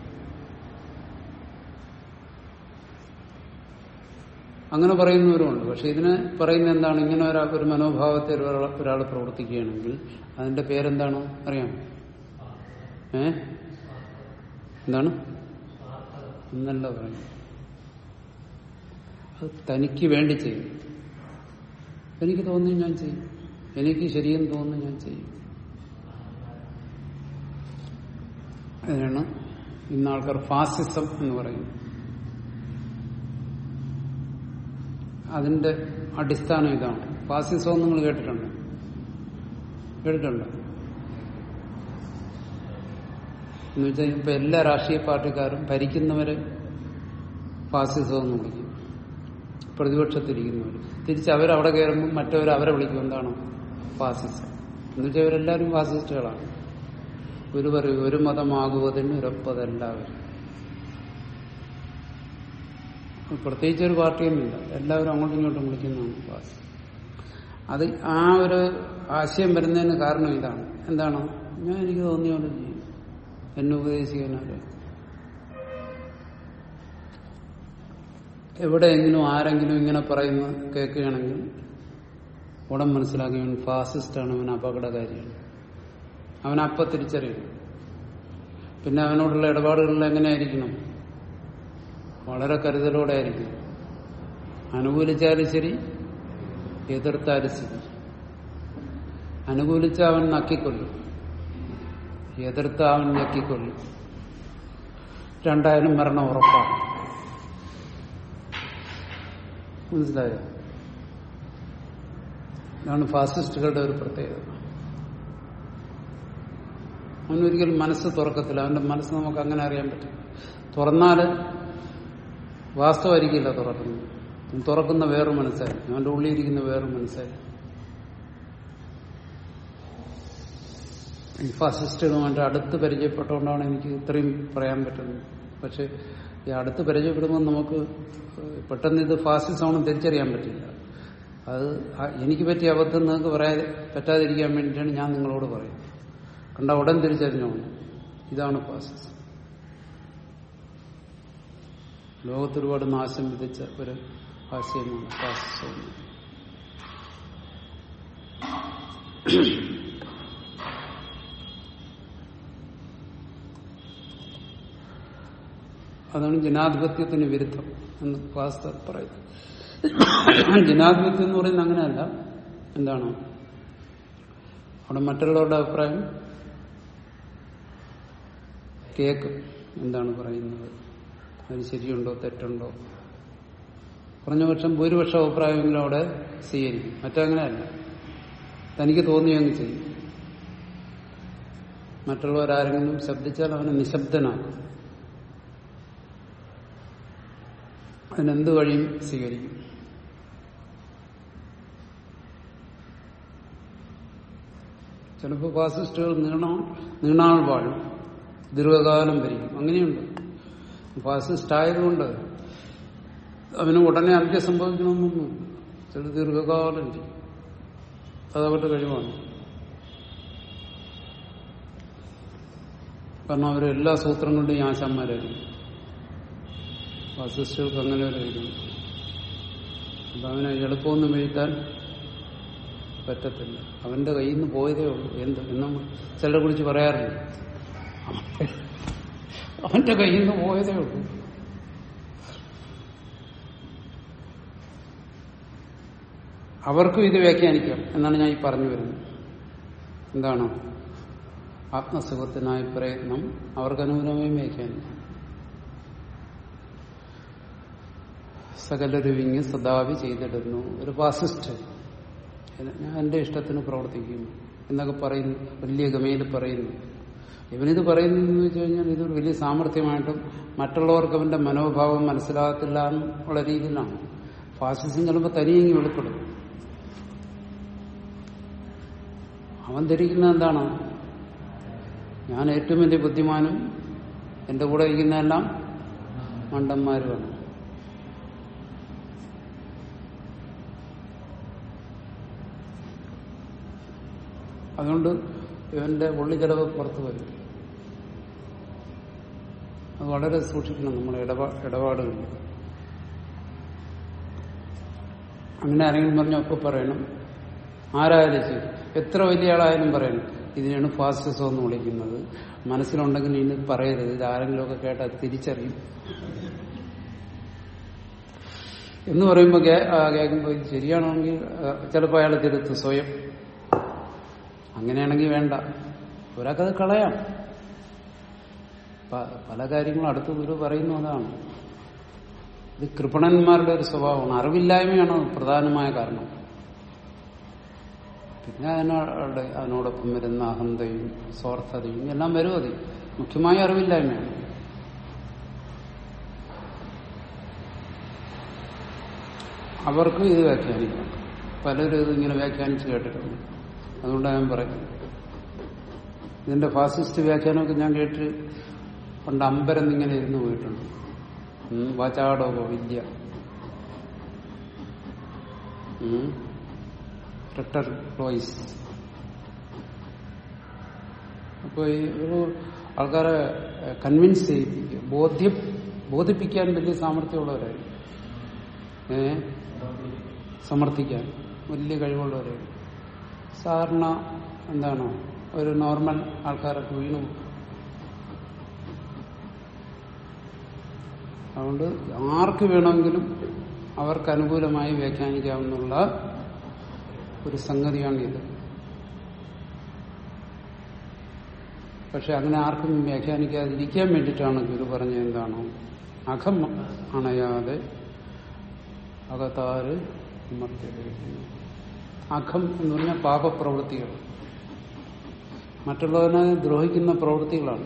അങ്ങനെ പറയുന്നവരുമുണ്ട് പക്ഷെ ഇതിനെ പറയുന്ന എന്താണ് ഇങ്ങനെ ഒരാ ഒരു മനോഭാവത്തിൽ ഒരാൾ പ്രവർത്തിക്കുകയാണെങ്കിൽ അതിന്റെ പേരെന്താണ് അറിയാമോ ഏ എന്താണ് എന്നല്ല പറയുന്നത് അത് തനിക്ക് വേണ്ടി ചെയ്യും എനിക്ക് തോന്നി ഞാൻ ചെയ്യും എനിക്ക് ശരിയെന്ന് തോന്നുന്നു ഞാൻ ചെയ്യും അതിനാണ് ഇന്ന് ആൾക്കാർ ഫാസിസം എന്ന് പറയുന്നത് അതിന്റെ അടിസ്ഥാനം ഇതാണ് ഫാസിസം നിങ്ങൾ കേട്ടിട്ടുണ്ടോ കേട്ടിട്ടുണ്ടോ എന്ന് വെച്ചാൽ ഇപ്പൊ എല്ലാ രാഷ്ട്രീയ പാർട്ടിക്കാരും ഭരിക്കുന്നവരെ ഫാസിസം എന്ന് വിളിക്കും പ്രതിപക്ഷത്തിരിക്കുന്നവർ തിരിച്ച് അവരവിടെ കയറുമ്പോൾ മറ്റവർ അവരെ വിളിക്കും എന്താണ് ഫാസിസം എന്ന് വെച്ചാൽ ഇവരെല്ലാവരും ഫാസിസ്റ്റുകളാണ് ഒരു പറയും ഒരു മതമാകുവതിന് ഉറപ്പതെല്ലാവരും പ്രത്യേകിച്ച് ഒരു പാർട്ടിയൊന്നുമില്ല എല്ലാവരും അങ്ങോട്ടും ഇങ്ങോട്ടും വിളിക്കുന്നതാണ് ഫാസ് അത് ആ ഒരു ആശയം വരുന്നതിന് കാരണം ഇതാണ് എന്താണ് ഞാൻ എനിക്ക് തോന്നിയ പോലെ ചെയ്യും എന്നെ ഉപദേശിക്കാനാരെ എവിടെയെങ്കിലും ആരെങ്കിലും ഇങ്ങനെ പറയുന്ന കേൾക്കുകയാണെങ്കിൽ ഉടൻ മനസ്സിലാക്കി അവൻ ഫാസിസ്റ്റാണ് അവൻ അപകടകാരിയാണ് അവൻ അപ്പ തിരിച്ചറിയും പിന്നെ അവനോടുള്ള ഇടപാടുകളിൽ എങ്ങനെയായിരിക്കണം വളരെ കരുതലോടെ ആയിരിക്കും അനുകൂലിച്ചാലും ശരി എതിർത്താലും ശരി അനുകൂലിച്ച അവൻ നക്കിക്കൊല്ലും എതിർത്ത അവൻ ഞെക്കിക്കൊല്ലും രണ്ടായാലും മരണം ഉറപ്പാണ് മനസ്സിലായോ ഇതാണ് ഫാസിസ്റ്റുകളുടെ ഒരു പ്രത്യേകത അവനൊരിക്കലും മനസ്സ് തുറക്കത്തില്ല അവന്റെ മനസ്സ് നമുക്ക് അങ്ങനെ അറിയാൻ പറ്റും തുറന്നാല് വാസ്തവമായിരിക്കില്ല തുറക്കുന്നത് തുറക്കുന്ന വേറൊരു മനസ്സായിരിക്കും അവന്റെ ഉള്ളിലിരിക്കുന്ന വേറൊരു മനസ്സായിരിക്കും ഈ ഫാസിസ്റ്റുകളുമായിട്ട് അടുത്ത് പരിചയപ്പെട്ടുകൊണ്ടാണ് എനിക്ക് ഇത്രയും പറയാൻ പറ്റുന്നത് പക്ഷെ ഈ അടുത്ത് പരിചയപ്പെടുമ്പോൾ നമുക്ക് പെട്ടെന്ന് ഇത് ഫാസിസമാണെന്ന് തിരിച്ചറിയാൻ പറ്റില്ല അത് ആ- എനിക്ക് പറ്റിയ അബദ്ധം നിങ്ങൾക്ക് പറയാതെ പറ്റാതിരിക്കാൻ വേണ്ടിയിട്ടാണ് ഞാൻ നിങ്ങളോട് പറയുന്നത് കണ്ട ഉടൻ തിരിച്ചറിഞ്ഞോണം ഇതാണ് ഫാസിസം ലോകത്ത് ഒരുപാട് നാശം വിധിച്ച ഒരു ആശയമാണ് ഫാസിസം എന്ന്. അതാണ് ജനാധിപത്യത്തിന് വിരുദ്ധം എന്ന് പാസ്റ്റർ പറയുന്നത് ജനാധിപത്യം എന്ന് പറയുന്നത് അങ്ങനെയല്ല എന്താണ് അവിടെ മറ്റുള്ളവരുടെ അഭിപ്രായം കേൾക്കും എന്താണ് പറയുന്നത് അത് ശരിയുണ്ടോ തെറ്റുണ്ടോ കുറഞ്ഞ പക്ഷം ഭൂരിപക്ഷം അഭിപ്രായമെങ്കിലും അവിടെ സ്വീകരിക്കും മറ്റങ്ങനെയല്ല തനിക്ക് തോന്നിയങ്ങ് ചെയ്യും മറ്റുള്ളവരാരെങ്കിലും ശബ്ദിച്ചാൽ അവനെ നിശബ്ദനാക്കും അതിനെന്ത് വഴിയും സ്വീകരിക്കും ചിലപ്പോൾ ഫാസിസ്റ്റുകൾ നീണാൾ നീണാൾ വാഴും ദീർഘകാലം ഭരിക്കും അങ്ങനെയുണ്ട് ഫാസിസ്റ്റ് ആയതുകൊണ്ട് അവന് ഉടനെ അന്ത്യം സംഭവിക്കണമെന്നൊന്നും ചില ദീർഘകാലം ചെയ്യും അതവരുടെ കഴിവാണ് കാരണം അവർ എല്ലാ സൂത്രങ്ങളുടെയും ആശാന്മാരായിരുന്നു ഫാസിസ്റ്റുകൾക്ക് അങ്ങനെ ഒരു ഇതുണ്ട് അപ്പൊ അവനെ എളുപ്പമൊന്നും വീഴ്ത്താൻ പറ്റത്തില്ല അവന്റെ കയ്യിൽ നിന്ന് പോയതേ ഉള്ളൂ എന്ത് എന്നും ചിലരെ കുറിച്ച് പറയാറില്ല അവന്റെ കയ്യിൽ നിന്ന് പോയതേ ഉള്ളൂ അവർക്കും ഇത് വ്യാഖ്യാനിക്കാം എന്നാണ് ഞാൻ ഈ പറഞ്ഞു വരുന്നത് എന്താണ് ആത്മസുഖത്തിനായ പ്രയത്നം അവർക്ക് അനുകൂലമായും വ്യാഖ്യാനിക്കാം സകലരുവിങ് സദാവി ചെയ്തിടുന്നു ഒരു ഫാസിസ്റ്റ് ഞാൻ എന്റെ ഇഷ്ടത്തിന് പ്രവർത്തിക്കുന്നു എന്നൊക്കെ പറയുന്നു വലിയ ഗമയിൽ പറയുന്നു ഇവനിത് പറയുന്നതെന്ന് വെച്ച് കഴിഞ്ഞാൽ ഇതൊരു വലിയ സാമർഥ്യമായിട്ടും മറ്റുള്ളവർക്ക് അവന്റെ മനോഭാവം മനസ്സിലാകത്തില്ല എന്നുള്ള രീതിയിലാണ് ഫാസിസം ചിലപ്പോൾ തനിയെങ്ങി വെളിപ്പെടും അവൻ ധരിക്കുന്നത് എന്താണ് ഞാൻ ഏറ്റവും വലിയ ബുദ്ധിമാനും എന്റെ കൂടെ ഇരിക്കുന്നതെല്ലാം മണ്ടന്മാരുമാണ് അതുകൊണ്ട് ഇവന്റെ ഉള്ളി ചിലവ് പുറത്തു വരും അത് വളരെ സൂക്ഷിക്കണം നമ്മുടെ ഇടപാ ഇടപാടുകളിൽ അങ്ങനെ ആരെങ്കിലും പറഞ്ഞ ഒപ്പം പറയണം ആരായാലും ശരി എത്ര വലിയ ആളായാലും പറയണം ഇതിനാണ് ഫാസിസം എന്ന് വിളിക്കുന്നത് മനസ്സിലുണ്ടെങ്കിൽ ഇനി പറയരുത് ഇത് ആരെങ്കിലുമൊക്കെ കേട്ടാൽ തിരിച്ചറിയും എന്ന് പറയുമ്പോൾ കേൾക്കുമ്പോൾ ഇത് ശരിയാണെങ്കിൽ ചിലപ്പോൾ അയാൾ തിരുത്ത് സ്വയം അങ്ങനെയാണെങ്കിൽ വേണ്ട ഒരാൾക്കത് കളയാം പ- പല കാര്യങ്ങളും അടുത്ത് ഗുരു പറയുന്നു അതാണ് ഇത് കൃപണന്മാരുടെ ഒരു സ്വഭാവമാണ് അറിവില്ലായ്മയാണ് പ്രധാനമായ കാരണം പിന്നെ അതിനോട് അതിനോടൊപ്പം വരുന്ന അഹന്തയും സ്വാർത്ഥതയും എല്ലാം വരും അത് മുഖ്യമായ അറിവില്ലായ്മയാണ് അവർക്ക് ഇത് വ്യാഖ്യാനിക്കാം പലരും ഇത് ഇങ്ങനെ വ്യാഖ്യാനിച്ച് കേട്ടിട്ടുണ്ട് അതുകൊണ്ടാണ് ഞാൻ പറയുന്നത് ഇതിന്റെ ഫാസിസ്റ്റ് വ്യാഖ്യാനമൊക്കെ ഞാൻ കേട്ട് പണ്ട് അമ്പരം ഇങ്ങനെ ഇരുന്ന് പോയിട്ടുണ്ട് ഉം, വാചാടോ വിദ്യ ഉം, റിട്ടർ ക്ലോയിസ് അപ്പൊ ഈ ഒരു ആൾക്കാരെ കൺവിൻസ് ചെയ്യിപ്പിക്കുക ബോധ്യ ബോധിപ്പിക്കാൻ വലിയ സാമർഥ്യമുള്ളവരായി ഏ സമർത്ഥിക്കാൻ വലിയ കഴിവുള്ളവരായി സാധാരണ എന്താണ് ഒരു നോർമൽ ആൾക്കാരൊക്കെ വീണു പോകും. അതുകൊണ്ട് ആർക്ക് വേണമെങ്കിലും അവർക്ക് അനുകൂലമായി വ്യാഖ്യാനിക്കാവുന്ന ഒരു സംഗതിയാണിത് പക്ഷെ അങ്ങനെ ആർക്കും വ്യാഖ്യാനിക്കാതിരിക്കാൻ വേണ്ടിയിട്ടാണ് ഗുരു പറഞ്ഞത് എന്താണ് അഖം അണയാതെ അകത്താറ് അമർത്തിയിരിക്കുന്നു അഖം എന്ന് പറഞ്ഞാൽ പാപപ്രവൃത്തികൾ മറ്റുള്ളവനെ ദ്രോഹിക്കുന്ന പ്രവൃത്തികളാണ്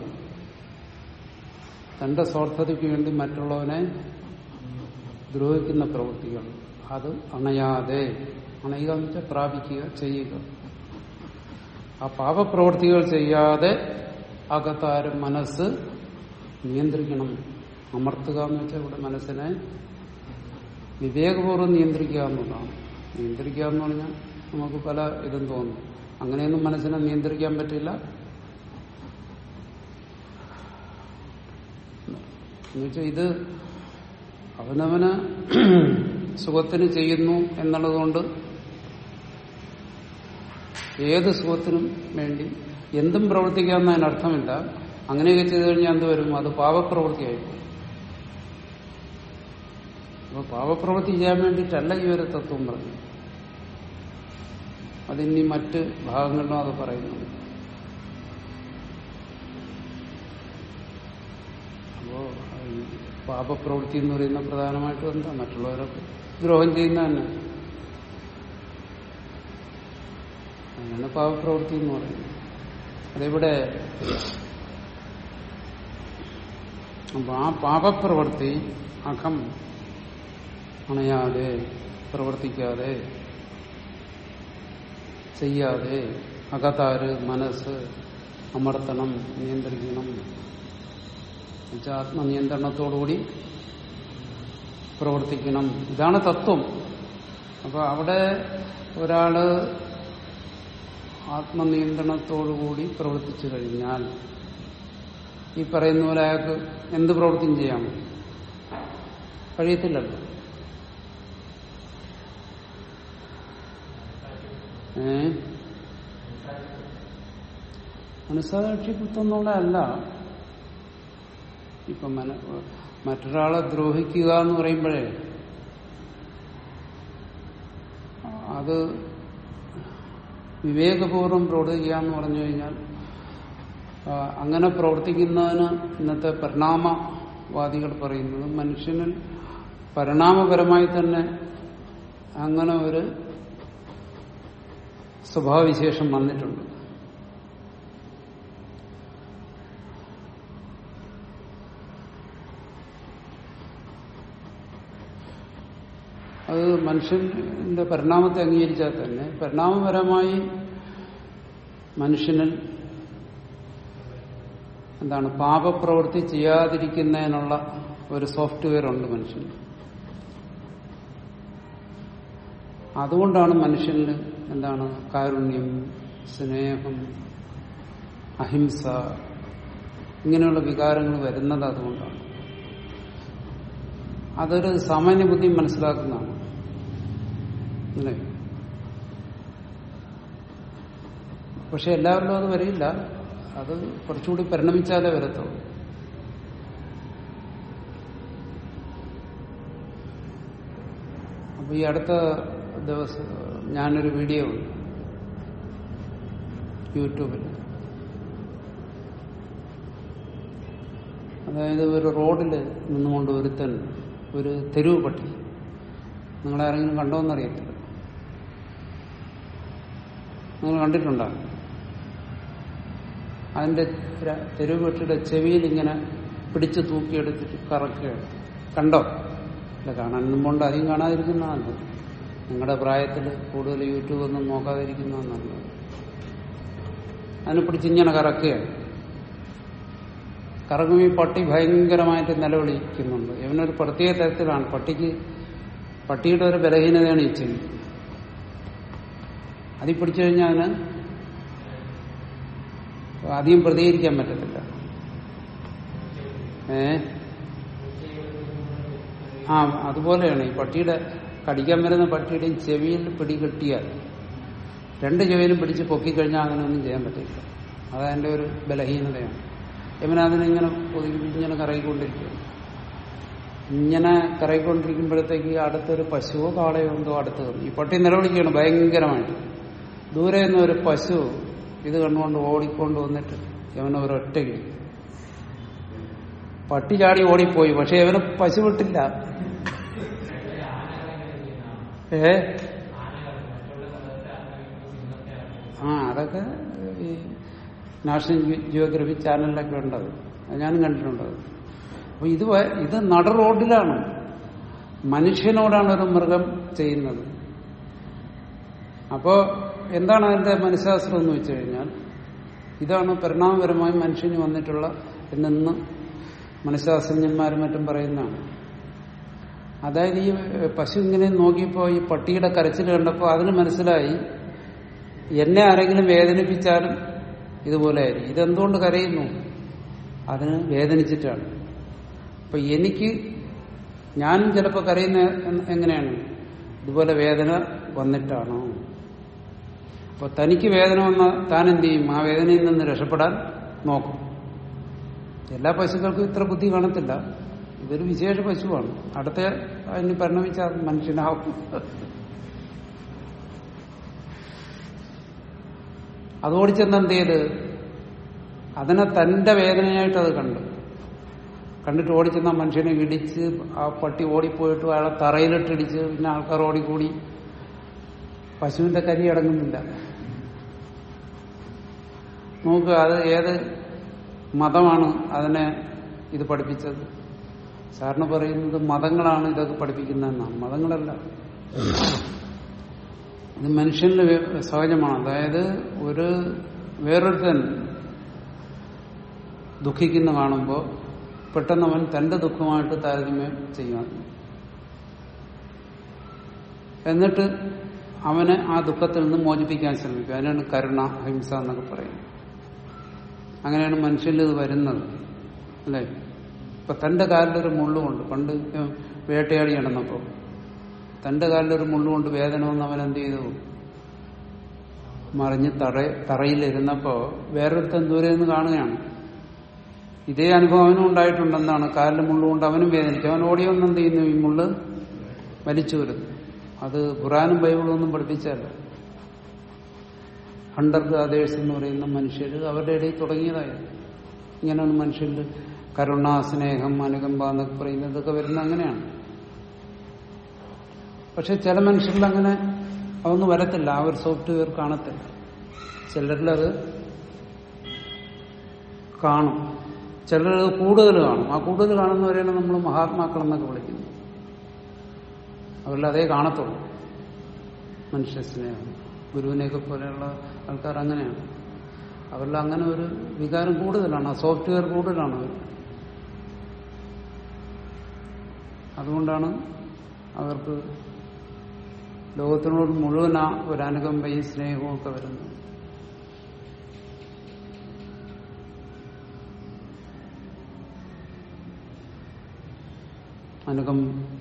തന്റെ സ്വാർത്ഥതയ്ക്ക് വേണ്ടി മറ്റുള്ളവനെ ദ്രോഹിക്കുന്ന പ്രവൃത്തികൾ അത് അണയാതെ അണയുക എന്ന് വെച്ചാൽ പ്രാപിക്കുക ചെയ്യുക ആ പാപപ്രവൃത്തികൾ ചെയ്യാതെ അകത്താരും മനസ്സ് നിയന്ത്രിക്കണം അമർത്തുക എന്ന് വെച്ചാൽ ഇവിടെ മനസ്സിനെ വിവേകപൂർവ്വം നിയന്ത്രിക്കുക എന്നുള്ളതാണ് നിയന്ത്രിക്കുക എന്ന് പറഞ്ഞാൽ നമുക്ക് പല ഇതും തോന്നും അങ്ങനെയൊന്നും മനസ്സിനെ നിയന്ത്രിക്കാൻ പറ്റില്ല എന്നുവെച്ചാൽ ഇത് അവനവന് സുഖത്തിന് ചെയ്യുന്നു എന്നുള്ളതുകൊണ്ട് ഏത് സുഖത്തിനും വേണ്ടി എന്തും പ്രവർത്തിക്കാമെന്ന് അതിനർത്ഥമില്ല അങ്ങനെയൊക്കെ ചെയ്തു കഴിഞ്ഞാൽ എന്ത് വരും അത് പാപപ്രവൃത്തിയായി പോകും അപ്പൊ പാപപ്രവൃത്തി ചെയ്യാൻ വേണ്ടിയിട്ടല്ല ഈ ഒരു തത്വം പറഞ്ഞു അതിനി മറ്റ് ഭാഗങ്ങളിലും അത് പറയുന്നുണ്ട് അപ്പോ ഈ പാപപ്രവൃത്തി എന്ന് പറയുന്ന പ്രധാനമായിട്ടും എന്താ മറ്റുള്ളവരൊക്കെ ദ്രോഹം ചെയ്യുന്ന തന്നെ അങ്ങനെ പാപപ്രവൃത്തി എന്ന് പറയുന്നത് അതിവിടെ അപ്പൊ ആ പാപപ്രവൃത്തി അഖം അണയാതെ പ്രവർത്തിക്കാതെ ചെയ്യാതെ അകതാര് മനസ്സ് അമർത്തണം നിയന്ത്രിക്കണം എന്നുവെച്ചാൽ ആത്മനിയന്ത്രണത്തോടുകൂടി പ്രവർത്തിക്കണം ഇതാണ് തത്വം അപ്പൊ അവിടെ ഒരാള് ആത്മനിയന്ത്രണത്തോടുകൂടി പ്രവർത്തിച്ചു കഴിഞ്ഞാൽ ഈ പറയുന്ന പോലെ അയാൾക്ക് എന്ത് പ്രവൃത്തിയും ചെയ്യാം കഴിയത്തില്ലല്ലോ ഏ മനസ്സാക്ഷിത്വം അല്ല ഇപ്പൊ മന മറ്റൊരാളെ ദ്രോഹിക്കുക എന്ന് പറയുമ്പോഴേ അത് വിവേകപൂർവ്വം പ്രവർത്തിക്കുക എന്ന് പറഞ്ഞു കഴിഞ്ഞാൽ ആ, അങ്ങനെ പ്രവർത്തിക്കുന്നതിന് ഇന്നത്തെ പരിണാമവാദികൾ പറയുന്നത് മനുഷ്യനിൽ പരിണാമപരമായി തന്നെ അങ്ങനെ ഒരു സ്വഭാവവിശേഷം വന്നിട്ടുണ്ട് അത് മനുഷ്യന്റെ പരിണാമത്തെ അംഗീകരിച്ചാൽ തന്നെ പരിണാമപരമായി മനുഷ്യനിൽ എന്താണ് പാപപ്രവൃത്തി ചെയ്യാതിരിക്കുന്നതിനുള്ള ഒരു സോഫ്റ്റ്വെയർ ഉണ്ട് മനുഷ്യന് അതുകൊണ്ടാണ് മനുഷ്യനിൽ എന്താണ് കാരുണ്യം സ്നേഹം അഹിംസ ഇങ്ങനെയുള്ള വികാരങ്ങൾ വരുന്നത് അതുകൊണ്ടാണ് അതൊരു സാമാന്യ ബുദ്ധി മനസ്സിലാക്കുന്നതാണ് അല്ലേ പക്ഷെ എല്ലാവരിലും അത് വരില്ല അത് കുറച്ചുകൂടി പരിണമിച്ചാലേ വരത്തുള്ളൂ അപ്പൊ ഈ അടുത്ത ദിവസം ഞാനൊരു വീഡിയോ ഉണ്ട് യൂട്യൂബിൽ അതായത് ഒരു റോഡിൽ നിന്നുകൊണ്ട് ഒരുത്തൻ ഒരു തെരുവ് പട്ടി നിങ്ങളാരെങ്കിലും കണ്ടോന്നറിയത്തില്ല നിങ്ങൾ കണ്ടിട്ടുണ്ടോ അതിന്റെ ര- തെരുവ് പട്ടിയുടെ ചെവിയിൽ ഇങ്ങനെ പിടിച്ചു തൂക്കിയെടുത്തിട്ട് കറക്കുകയാണ് കണ്ടോ ഇല്ല കാണാൻ മുമ്പുണ്ട് അധികം കാണാതിരിക്കുന്നതാണ് നിങ്ങളുടെ പ്രായത്തിൽ കൂടുതൽ യൂട്യൂബ് ഒന്നും നോക്കാതിരിക്കുന്നതാണ് നല്ലത് അതിനെ പിടിച്ച് ഇങ്ങനെ കറക്കുകയാണ് കറങ്ങും ഈ പട്ടി ഭയങ്കരമായിട്ട് നിലവിളിക്കുന്നുണ്ട് ഇവനൊരു പ്രത്യേക തരത്തിലാണ് പട്ടിക്ക് പട്ടിയുടെ ഒരു ബലഹീനതയാണ് ഈ ചെവി അതിൽ പിടിച്ചു കഴിഞ്ഞാൽ അതിന് അധികം പ്രതികരിക്കാൻ പറ്റത്തില്ല ഏ ആ അതുപോലെയാണ് ഈ പട്ടിയുടെ കടിക്കാൻ വരുന്ന പട്ടിയുടെയും ചെവിയിൽ പിടി കിട്ടിയാൽ രണ്ട് ചെവിയിലും പിടിച്ച് പൊക്കിക്കഴിഞ്ഞാൽ അങ്ങനെയൊന്നും ചെയ്യാൻ പറ്റില്ല അതതിന്റെ ഒരു ബലഹീനതയാണ് യമുനാഥിനിങ്ങനെ ഒതുക്കി ഇങ്ങനെ കറങ്ങിക്കൊണ്ടിരിക്കുകയാണ് ഇങ്ങനെ കറങ്ങിക്കൊണ്ടിരിക്കുമ്പോഴത്തേക്ക് അടുത്തൊരു പശുവോ കാളയോ എന്തോ അടുത്ത് വന്നു ഈ പട്ടി നിലവിളിക്കുകയാണ് ഭയങ്കരമായിട്ട് ദൂരെ നിന്ന് ഒരു പശു ഇത് കണ്ടുകൊണ്ട് ഓടിക്കൊണ്ട് വന്നിട്ട് യവനെ ഒരൊറ്റയ്ക്ക് പട്ടി ചാടി ഓടിപ്പോയി പക്ഷെ ഇവന് പശു വിട്ടില്ല ഏ ആ അതൊക്കെ ഈ നാഷണൽ ജിയോഗ്രഫി ചാനലിലൊക്കെ ഉണ്ടത് അത് ഞാനും കണ്ടിട്ടുണ്ടത് അപ്പൊ ഇത് വ- ഇത് നട റോഡിലാണ് മനുഷ്യനോടാണ് ഒരു മൃഗം ചെയ്യുന്നത് അപ്പോ എന്താണ് അതിന്റെ മനഃശാസ്ത്രം എന്ന് വെച്ച് കഴിഞ്ഞാൽ ഇതാണ് പരിണാമപരമായി മനുഷ്യന് വന്നിട്ടുള്ള എന്നെന്ന് മനഃശാസ്ത്രജ്ഞന്മാരും മറ്റും പറയുന്നതാണ് അതായത് ഈ പശു ഇങ്ങനെ നോക്കിയപ്പോ ഈ പട്ടിയുടെ കരച്ചിൽ കണ്ടപ്പോൾ അതിന് മനസ്സിലായി എന്നെ ആരെങ്കിലും വേദനിപ്പിച്ചാലും ഇതുപോലെ ആയിരിക്കും ഇതെന്തുകൊണ്ട് കരയുന്നു അതിന് വേദനിച്ചിട്ടാണ് അപ്പൊ എനിക്ക് ഞാനും ചിലപ്പോൾ കരയുന്ന എ- എങ്ങനെയാണ് ഇതുപോലെ വേദന വന്നിട്ടാണോ അപ്പൊ തനിക്ക് വേദന വന്ന താൻ എന്ത് ചെയ്യും ആ വേദനയിൽ നിന്ന് രക്ഷപ്പെടാൻ നോക്കും എല്ലാ പശുക്കൾക്കും ഇത്ര ബുദ്ധി കാണത്തില്ല ഇതൊരു വിശേഷ പശുവാണ് അടുത്ത അതിന് പരിണമിച്ചാൽ മനുഷ്യനാവും അത് ഓടിച്ചെന്ന് എന്ത് ചെയ്ത് അതിനെ തന്റെ വേദനയായിട്ട് അത് കണ്ടു കണ്ടിട്ട് ഓടിച്ചെന്ന മനുഷ്യനെ ഇടിച്ച് ആ പട്ടി ഓടിപ്പോയിട്ട് അയാളെ തറയിലിട്ടിടിച്ച് പിന്നെ ആൾക്കാർ ഓടിക്കൂടി പശുവിന്റെ കരി അടങ്ങുന്നില്ല നോക്കുക അത് ഏത് മതമാണ് അതിനെ ഇത് പഠിപ്പിച്ചത് സാറിന് പറയുന്നത് മതങ്ങളാണ് ഇതൊക്കെ പഠിപ്പിക്കുന്നതെന്നാണ് മതങ്ങളല്ല ഇത് മനുഷ്യന്റെ വ്യ- സഹജമാണ് അതായത് ഒരു വേറൊരുത്തൻ ദുഃഖിക്കുന്ന കാണുമ്പോൾ പെട്ടെന്ന് അവൻ തന്റെ ദുഃഖമായിട്ട് താരതമ്യം ചെയ്യാൻ എന്നിട്ട് അവനെ ആ ദുഃഖത്തിൽ നിന്ന് മോചിപ്പിക്കാൻ ശ്രമിക്കും അതിനാണ് കരുണ അഹിംസ എന്നൊക്കെ പറയുന്നത് അങ്ങനെയാണ് മനുഷ്യനിൽ ഇത് വരുന്നത് അല്ലേ ഇപ്പൊ തന്റെ കാലിലൊരു മുള്ളുകൊണ്ട് പണ്ട് വേട്ടയാടി നടന്നപ്പോ തന്റെ കാലിലൊരു മുള്ളുകൊണ്ട് വേദന വന്ന് അവൻ എന്ത് ചെയ്തു മറിഞ്ഞ് തറ തറയിലിരുന്നപ്പോ വേറൊരുത്തൻ ദൂരെ നിന്ന് കാണുകയാണ് ഇതേ അനുഭവം അവനും ഉണ്ടായിട്ടുണ്ടെന്നാണ് കാലിൽ മുള്ളുകൊണ്ട് അവനും വേദനിച്ചു അവൻ ഓടി വന്ന് എന്ത് ചെയ്യുന്നു ഈ മുള്ള് വലിച്ചു വരുന്നു അത് ഖുറാനും ബൈബിളും ഒന്നും പഠിപ്പിച്ചല്ല ഹണ്ടർ ഗാദേഴ്സ് എന്ന് പറയുന്ന മനുഷ്യർ അവരുടെ ഇടയിൽ തുടങ്ങിയതായിരുന്നു ഇങ്ങനെയാണ് മനുഷ്യരിൽ കരുണ സ്നേഹം അനുകമ്പ എന്നൊക്കെ പറയുന്നത് ഇതൊക്കെ വരുന്നത് അങ്ങനെയാണ് പക്ഷെ ചില മനുഷ്യരിൽ അങ്ങനെ അതൊന്നും വരത്തില്ല ആ ഒരു സോഫ്റ്റ്വെയർ കാണത്തില്ല ചിലരിലത് കാണും ചിലരത് കൂടുതൽ കാണും ആ കൂടുതൽ കാണുന്നവരെയാണ് നമ്മൾ മഹാത്മാക്കൾ എന്നൊക്കെ വിളിക്കുന്നത് അവരിൽ അതേ കാണത്തുള്ളൂ മനുഷ്യ സ്നേഹം ഗുരുവിനെയൊക്കെ പോലെയുള്ള ആൾക്കാർ അങ്ങനെയാണ് അവരിൽ അങ്ങനെ ഒരു വികാരം കൂടുതലാണ് ആ സോഫ്റ്റ്വെയർ കൂടുതലാണ് അവർ അതുകൊണ്ടാണ് അവർക്ക് ലോകത്തിനോട് മുഴുവൻ ആ ഒരു അനുകമ്പയും സ്നേഹവും ഒക്കെ വരുന്നത് അനുകം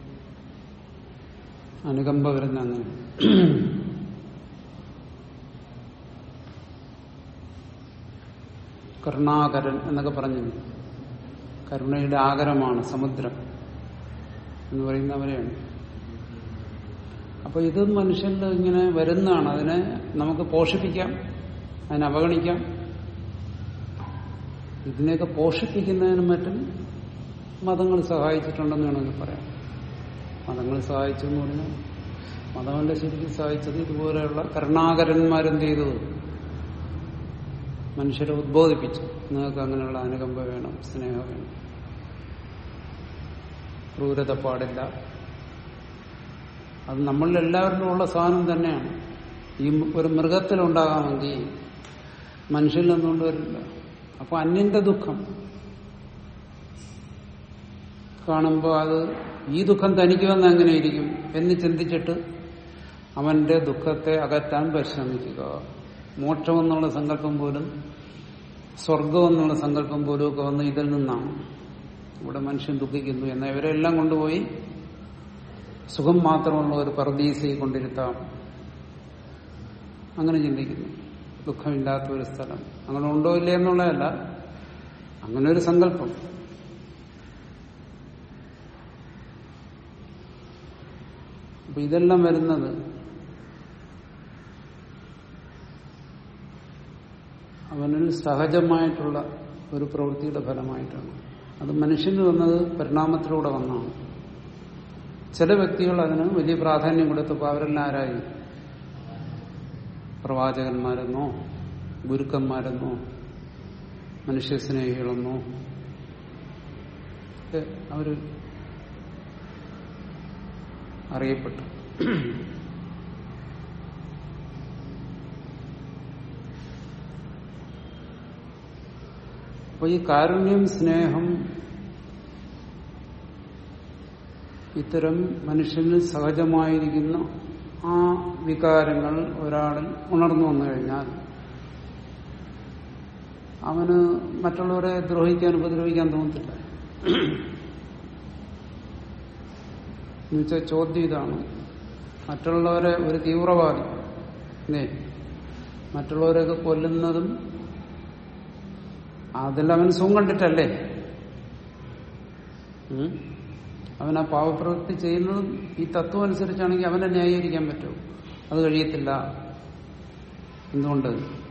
അനുകമ്പ വരുന്ന അങ്ങനെ കരുണാകരൻ എന്നൊക്കെ പറഞ്ഞു കരുണയുടെ ആകരമാണ് സമുദ്രം എന്ന് പറയുന്നവരെയാണ് അപ്പൊ ഇത് മനുഷ്യനിൽ ഇങ്ങനെ വരുന്നതാണ് അതിനെ നമുക്ക് പോഷിപ്പിക്കാം അതിനെ അവഗണിക്കാം ഇതിനെയൊക്കെ പോഷിപ്പിക്കുന്നതിനും മറ്റും മതങ്ങൾ സഹായിച്ചിട്ടുണ്ടെന്ന് വേണമെങ്കിൽ പറയാം മതങ്ങൾ സഹായിച്ചു എന്ന് പറഞ്ഞാൽ മതമല്ല ശരിക്കും സഹായിച്ചത് ഇതുപോലെയുള്ള കരുണാകരന്മാരെന്ത് ചെയ്തു മനുഷ്യരെ ഉദ്ബോധിപ്പിച്ചു നിങ്ങൾക്ക് അങ്ങനെയുള്ള അനുകമ്പ വേണം സ്നേഹം വേണം ക്രൂരത പാടില്ല അത് നമ്മളിൽ എല്ലാവരിലും ഉള്ള സാധനം തന്നെയാണ് ഈ ഒരു മൃഗത്തിലുണ്ടാകാമെങ്കിൽ മനുഷ്യനിൽ നിന്നുകൊണ്ട് വരില്ല അപ്പൊ അന്യന്റെ ദുഃഖം കാണുമ്പോൾ അത് ഈ ദുഃഖം തനിക്ക് വന്ന് എങ്ങനെയിരിക്കും എന്ന് ചിന്തിച്ചിട്ട് അവന്റെ ദുഃഖത്തെ അകറ്റാൻ പരിശ്രമിക്കുക മോക്ഷം എന്നുള്ള സങ്കല്പം പോലും സ്വർഗം എന്നുള്ള സങ്കല്പം പോലും ഒക്കെ വന്ന് ഇതിൽ നിന്നാണ് ഇവിടെ മനുഷ്യൻ ദുഃഖിക്കുന്നു എന്നാൽ ഇവരെല്ലാം കൊണ്ടുപോയി സുഖം മാത്രമുള്ള ഒരു പർദീസയിൽ കൊണ്ടിരുത്താം അങ്ങനെ ചിന്തിക്കുന്നു ദുഃഖമില്ലാത്ത ഒരു സ്ഥലം അങ്ങനെ ഉണ്ടോ ഇല്ലേ എന്നുള്ളതല്ല അങ്ങനെ ഒരു സങ്കല്പം അപ്പൊ ഇതെല്ലാം വരുന്നത് അവനിൽ സഹജമായിട്ടുള്ള ഒരു പ്രവൃത്തിയുടെ ഫലമായിട്ടാണ് അത് മനുഷ്യന് വന്നത് പരിണാമത്തിലൂടെ വന്നതാണ് ചില വ്യക്തികൾ അതിന് വലിയ പ്രാധാന്യം കൊടുത്തപ്പോൾ അവരെല്ലാം ആരായി പ്രവാചകന്മാരെന്നോ ഗുരുക്കന്മാരെന്നോ മനുഷ്യസ്നേഹികളെന്നോ ഒക്കെ അവര് അറിയപ്പെട്ടു അപ്പൊ ഈ കാരുണ്യം സ്നേഹം ഇത്തരം മനുഷ്യന് സഹജമായിരിക്കുന്ന ആ വികാരങ്ങൾ ഒരാളിൽ ഉണർന്നു വന്നു കഴിഞ്ഞാൽ അവന് മറ്റുള്ളവരെ ദ്രോഹിക്കാൻ ഉപദ്രവിക്കാൻ തോന്നത്തില്ല എന്നുവെച്ചാൽ ചോദ്യം ഇതാണ് മറ്റുള്ളവരെ ഒരു തീവ്രവാദി അല്ലേ മറ്റുള്ളവരെയൊക്കെ കൊല്ലുന്നതും അതിൽ അവൻ സുഖം കണ്ടിട്ടല്ലേ ഉം? അവൻ ആ പാവപ്രവൃത്തി ചെയ്യുന്നതും ഈ തത്വം അനുസരിച്ചാണെങ്കിൽ അവനെ ന്യായീകരിക്കാൻ പറ്റുമോ അത് കഴിയത്തില്ല എന്തുകൊണ്ട്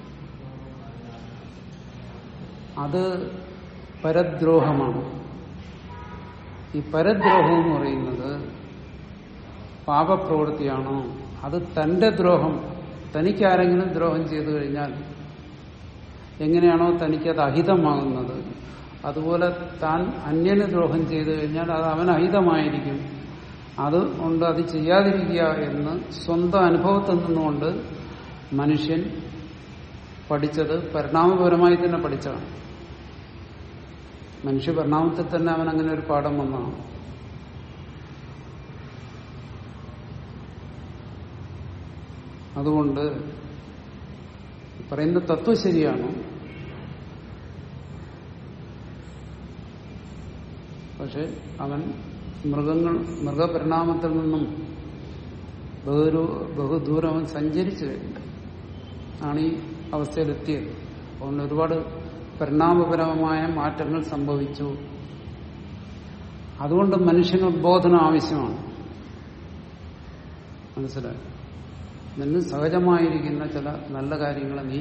അത് പരദ്രോഹമാണ് ഈ പരദ്രോഹം എന്ന് പറയുന്നത് പാപപ്രവൃത്തിയാണോ അത് തന്റെ ദ്രോഹം തനിക്കാരെങ്കിലും ദ്രോഹം ചെയ്തു കഴിഞ്ഞാൽ എങ്ങനെയാണോ തനിക്കത് അഹിതമാകുന്നത് അതുപോലെ താൻ അന്യന് ദ്രോഹം ചെയ്തു കഴിഞ്ഞാൽ അത് അവൻ അഹിതമായിരിക്കും അത് കൊണ്ട് അത് ചെയ്യാതിരിക്കുക എന്ന് സ്വന്തം അനുഭവത്തിൽ നിന്നുകൊണ്ട് മനുഷ്യൻ പഠിച്ചത് പരിണാമപരമായി തന്നെ പഠിച്ചതാണ് മനുഷ്യ പരിണാമത്തിൽ തന്നെ അവൻ അങ്ങനെ ഒരു പാഠം വന്നതാണ് അതുകൊണ്ട് പറയുന്ന തത്വം ശരിയാണ് പക്ഷെ അവൻ മൃഗങ്ങൾ മൃഗപരിണാമത്തിൽ നിന്നും ബഹുരു ബഹുദൂരം അവൻ സഞ്ചരിച്ചു കഴിഞ്ഞു ആണ് ഈ അവസ്ഥയിലെത്തിയത് അതുകൊണ്ട് ഒരുപാട് പരിണാമപരമായ മാറ്റങ്ങൾ സംഭവിച്ചു അതുകൊണ്ട് മനുഷ്യന് ഉദ്ബോധനം ആവശ്യമാണ് മനസ്സിലായി നിന്നിൽ സഹജമായിരിക്കുന്ന ചില നല്ല കാര്യങ്ങൾ നീ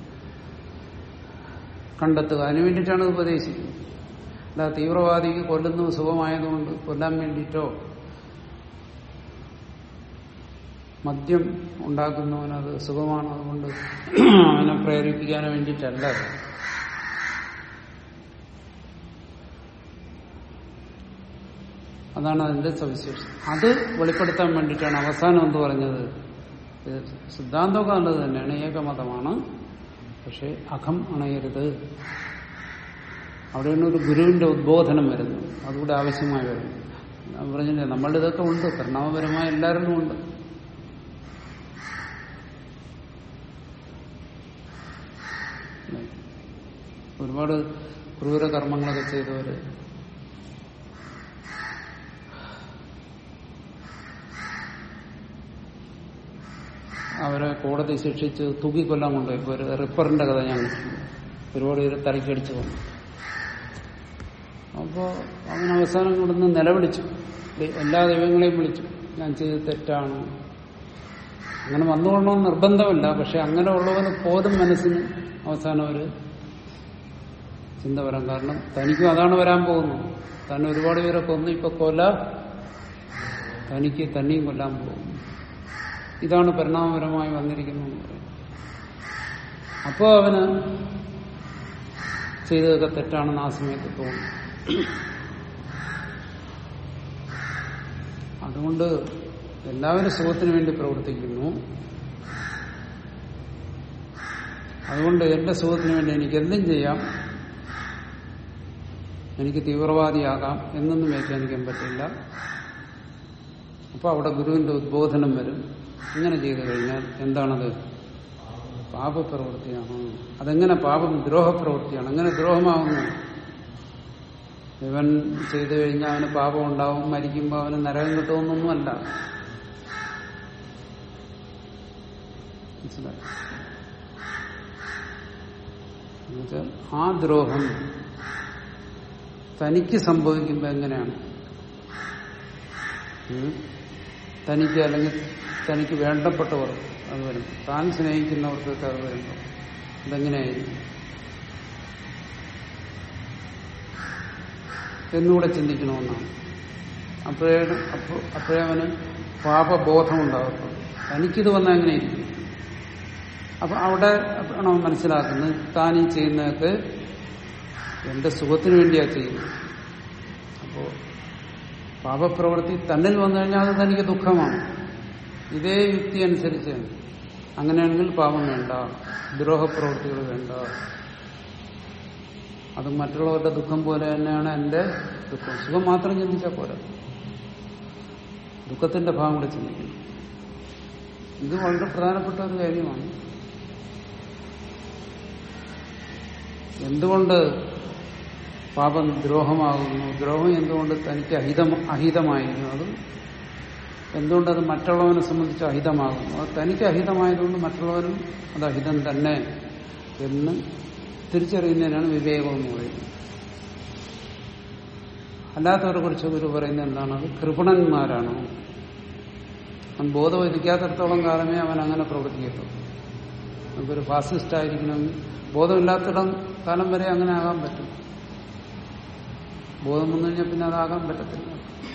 കണ്ടെത്തുക അതിനു വേണ്ടിയിട്ടാണ് ഇത് ഉപദേശിക്കുന്നത് അല്ല തീവ്രവാദിക്ക് കൊല്ലുന്നത് സുഖമായതുകൊണ്ട് കൊല്ലാൻ വേണ്ടിയിട്ടോ മദ്യം ഉണ്ടാക്കുന്നവനത് സുഖമാണ് അതുകൊണ്ട് അവനെ പ്രേരിപ്പിക്കാൻ വേണ്ടിയിട്ടല്ല അത്. അതാണ് അതിന്റെ സവിശേഷത അത് വെളിപ്പെടുത്താൻ വേണ്ടിയിട്ടാണ് അവസാനം എന്ത് പറഞ്ഞത് ഇത് സിദ്ധാന്തമൊക്കെ നല്ലത് തന്നെയാണ് ഏകമതമാണ് പക്ഷെ അഖം അണയരുത് അവിടെയാണ് ഒരു ഗുരുവിന്റെ ഉദ്ബോധനം വരുന്നത് അതുകൂടെ ആവശ്യമായി വരുന്നു ഞാൻ പറഞ്ഞില്ലേ നമ്മളുടെ ഇതൊക്കെ ഉണ്ട് പരിണാമപരമായ എല്ലാവരിലും ഉണ്ട് ഒരുപാട് ക്രൂര കർമ്മങ്ങളൊക്കെ ചെയ്തവര് അവരെ കോടതി ശിക്ഷിച്ച് തൂക്കിക്കൊല്ലാൻ കൊണ്ടുപോയി ഇപ്പൊ ഒരു റിപ്പറിന്റെ കഥ ഞാൻ കേട്ടിട്ടുണ്ട്. ഒരുപാട് പേര് തലക്കടിച്ചു വന്നു അപ്പോ അവൻ അവസാനം കൊണ്ടുവന്ന് നിലവിളിച്ചു ദൈ- എല്ലാ ദൈവങ്ങളെയും വിളിച്ചു ഞാൻ ചെയ്ത് തെറ്റാണ് അങ്ങനെ വന്നുകൊള്ളണമെന്ന് നിർബന്ധമില്ല പക്ഷെ അങ്ങനെ ഉള്ളവന് പോലും മനസ്സിന് അവസാനം ഒരു ചിന്ത വരാം കാരണം തനിക്കും അതാണ് വരാൻ പോകുന്നത് താൻ ഒരുപാട് പേരെ കൊന്നു ഇപ്പൊ കൊല തനിക്ക് തന്നെയും കൊല്ലാൻ പോകുന്നു ഇതാണ് പരിണാമപരമായി വന്നിരിക്കുന്നതെന്ന് പറയുന്നത് അപ്പോൾ അവന് ചെയ്തതൊക്കെ തെറ്റാണെന്ന് ആ സമയത്ത് തോന്നും അതുകൊണ്ട് എല്ലാവരും സുഖത്തിന് വേണ്ടി പ്രവർത്തിക്കുന്നു അതുകൊണ്ട് എന്റെ സുഖത്തിന് വേണ്ടി എനിക്ക് എന്തും ചെയ്യാം എനിക്ക് തീവ്രവാദിയാകാം എന്നൊന്നും വ്യാഖ്യാനിക്കാൻ പറ്റില്ല അപ്പൊ അവിടെ ഗുരുവിന്റെ ഉദ്ബോധനം വരും ഇങ്ങനെ ചെയ്തു കഴിഞ്ഞാൽ എന്താണത് പാപപ്രവൃത്തിയാണ് അതെങ്ങനെ പാപം ദ്രോഹപ്രവൃത്തിയാണ് അങ്ങനെ ദ്രോഹമാവുന്നു ഇവൻ ചെയ്തു കഴിഞ്ഞാൽ അവന് പാപം ഉണ്ടാവും മരിക്കുമ്പോൾ അവന് നരകം കിട്ടുമെന്നൊന്നുമല്ല മനസ്സിലായി എന്നുവെച്ചാൽ ആ ദ്രോഹം തനിക്ക് സംഭവിക്കുമ്പോൾ എങ്ങനെയാണ് ഉം? തനിക്ക് അല്ലെങ്കിൽ തനിക്ക് വേണ്ടപ്പെട്ടവർ അത് വരും താൻ സ്നേഹിക്കുന്നവർക്കൊക്കെ അത് വരുമ്പോൾ അതെങ്ങനെയായിരിക്കും എന്നുകൂടെ ചിന്തിക്കണമെന്നാണ് അപ്പോഴേ അപ്പോൾ അപ്പോഴേ അവന് പാപബോധം ഉണ്ടാകത്തുള്ളൂ തനിക്കിത് വന്നാൽ എങ്ങനെ ഇരിക്കും അപ്പൊ അവിടെ ആണ് അവൻ മനസ്സിലാക്കുന്നത് താൻ ഈ ചെയ്യുന്നതൊക്കെ എന്റെ സുഖത്തിന് വേണ്ടിയാ ചെയ്യുന്നത് അപ്പോ പാപപ്രവൃത്തി തന്നിൽ വന്നു കഴിഞ്ഞാൽ അത് തനിക്ക് ദുഃഖമാണ് ഇതേ യുക്തി അനുസരിച്ച് അങ്ങനെയാണെങ്കിൽ പാപം വേണ്ട ദ്രോഹപ്രവൃത്തികൾ വേണ്ട അത് മറ്റുള്ളവരുടെ ദുഃഖം പോലെ തന്നെയാണ് എന്റെ ദുഃഖം സുഖം മാത്രം ചിന്തിച്ചാൽ പോരാ ദുഃഖത്തിന്റെ ഭാഗം കൂടെ ചിന്തിക്കണം ഇത് വളരെ പ്രധാനപ്പെട്ട ഒരു കാര്യമാണ് എന്തുകൊണ്ട് പാപം ദ്രോഹമാകുന്നു ദ്രോഹം എന്തുകൊണ്ട് തനിക്ക് അഹിതം അഹിതമായിരുന്നു അത് എന്തുകൊണ്ടത് മറ്റുള്ളവനെ സംബന്ധിച്ച് അഹിതമാകുന്നു അത് തനിക്ക് അഹിതമായതുകൊണ്ട് മറ്റുള്ളവരും അത് അഹിതം തന്നെ എന്ന് തിരിച്ചറിയുന്നതിനാണ് വിവേകം എന്ന് പറയുന്നത് അല്ലാത്തവരെ കുറിച്ച് ഗുരു പറയുന്നത് എന്താണ് അത് കൃപണന്മാരാണ് അവൻ ബോധവതിക്കാത്തിടത്തോളം കാലമേ അവൻ അങ്ങനെ പ്രവർത്തിക്കത്തുള്ളൂ നമുക്കൊരു ഫാസിസ്റ്റ് ആയിരിക്കണമെങ്കിൽ ബോധമില്ലാത്തിടം കാലം വരെ അങ്ങനെ ആകാൻ പറ്റും ബോധം വന്നു കഴിഞ്ഞാൽ പിന്നെ അതാകാൻ പറ്റത്തില്ല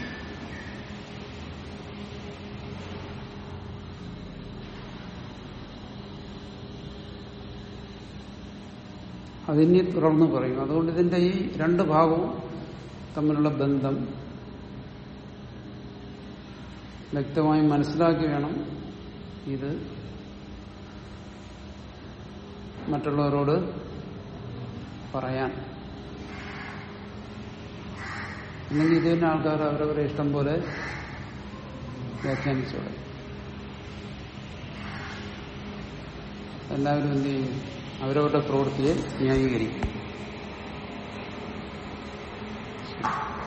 അതിനെ തുടർന്ന് പറയും അതുകൊണ്ട് ഇതിന്റെ ഈ രണ്ട് ഭാഗവും തമ്മിലുള്ള ബന്ധം വ്യക്തമായി മനസ്സിലാക്കി വേണം ഇത് മറ്റുള്ളവരോട് പറയാൻ അല്ലെങ്കിൽ ഇത് തന്നെ ആൾക്കാർ അവരവരെ ഇഷ്ടം പോലെ വ്യാഖ്യാനിച്ചോടെ എല്ലാവരും എന്ത് ചെയ്യും അവരവരുടെ പ്രവൃത്തിയെ ന്യായീകരിക്കും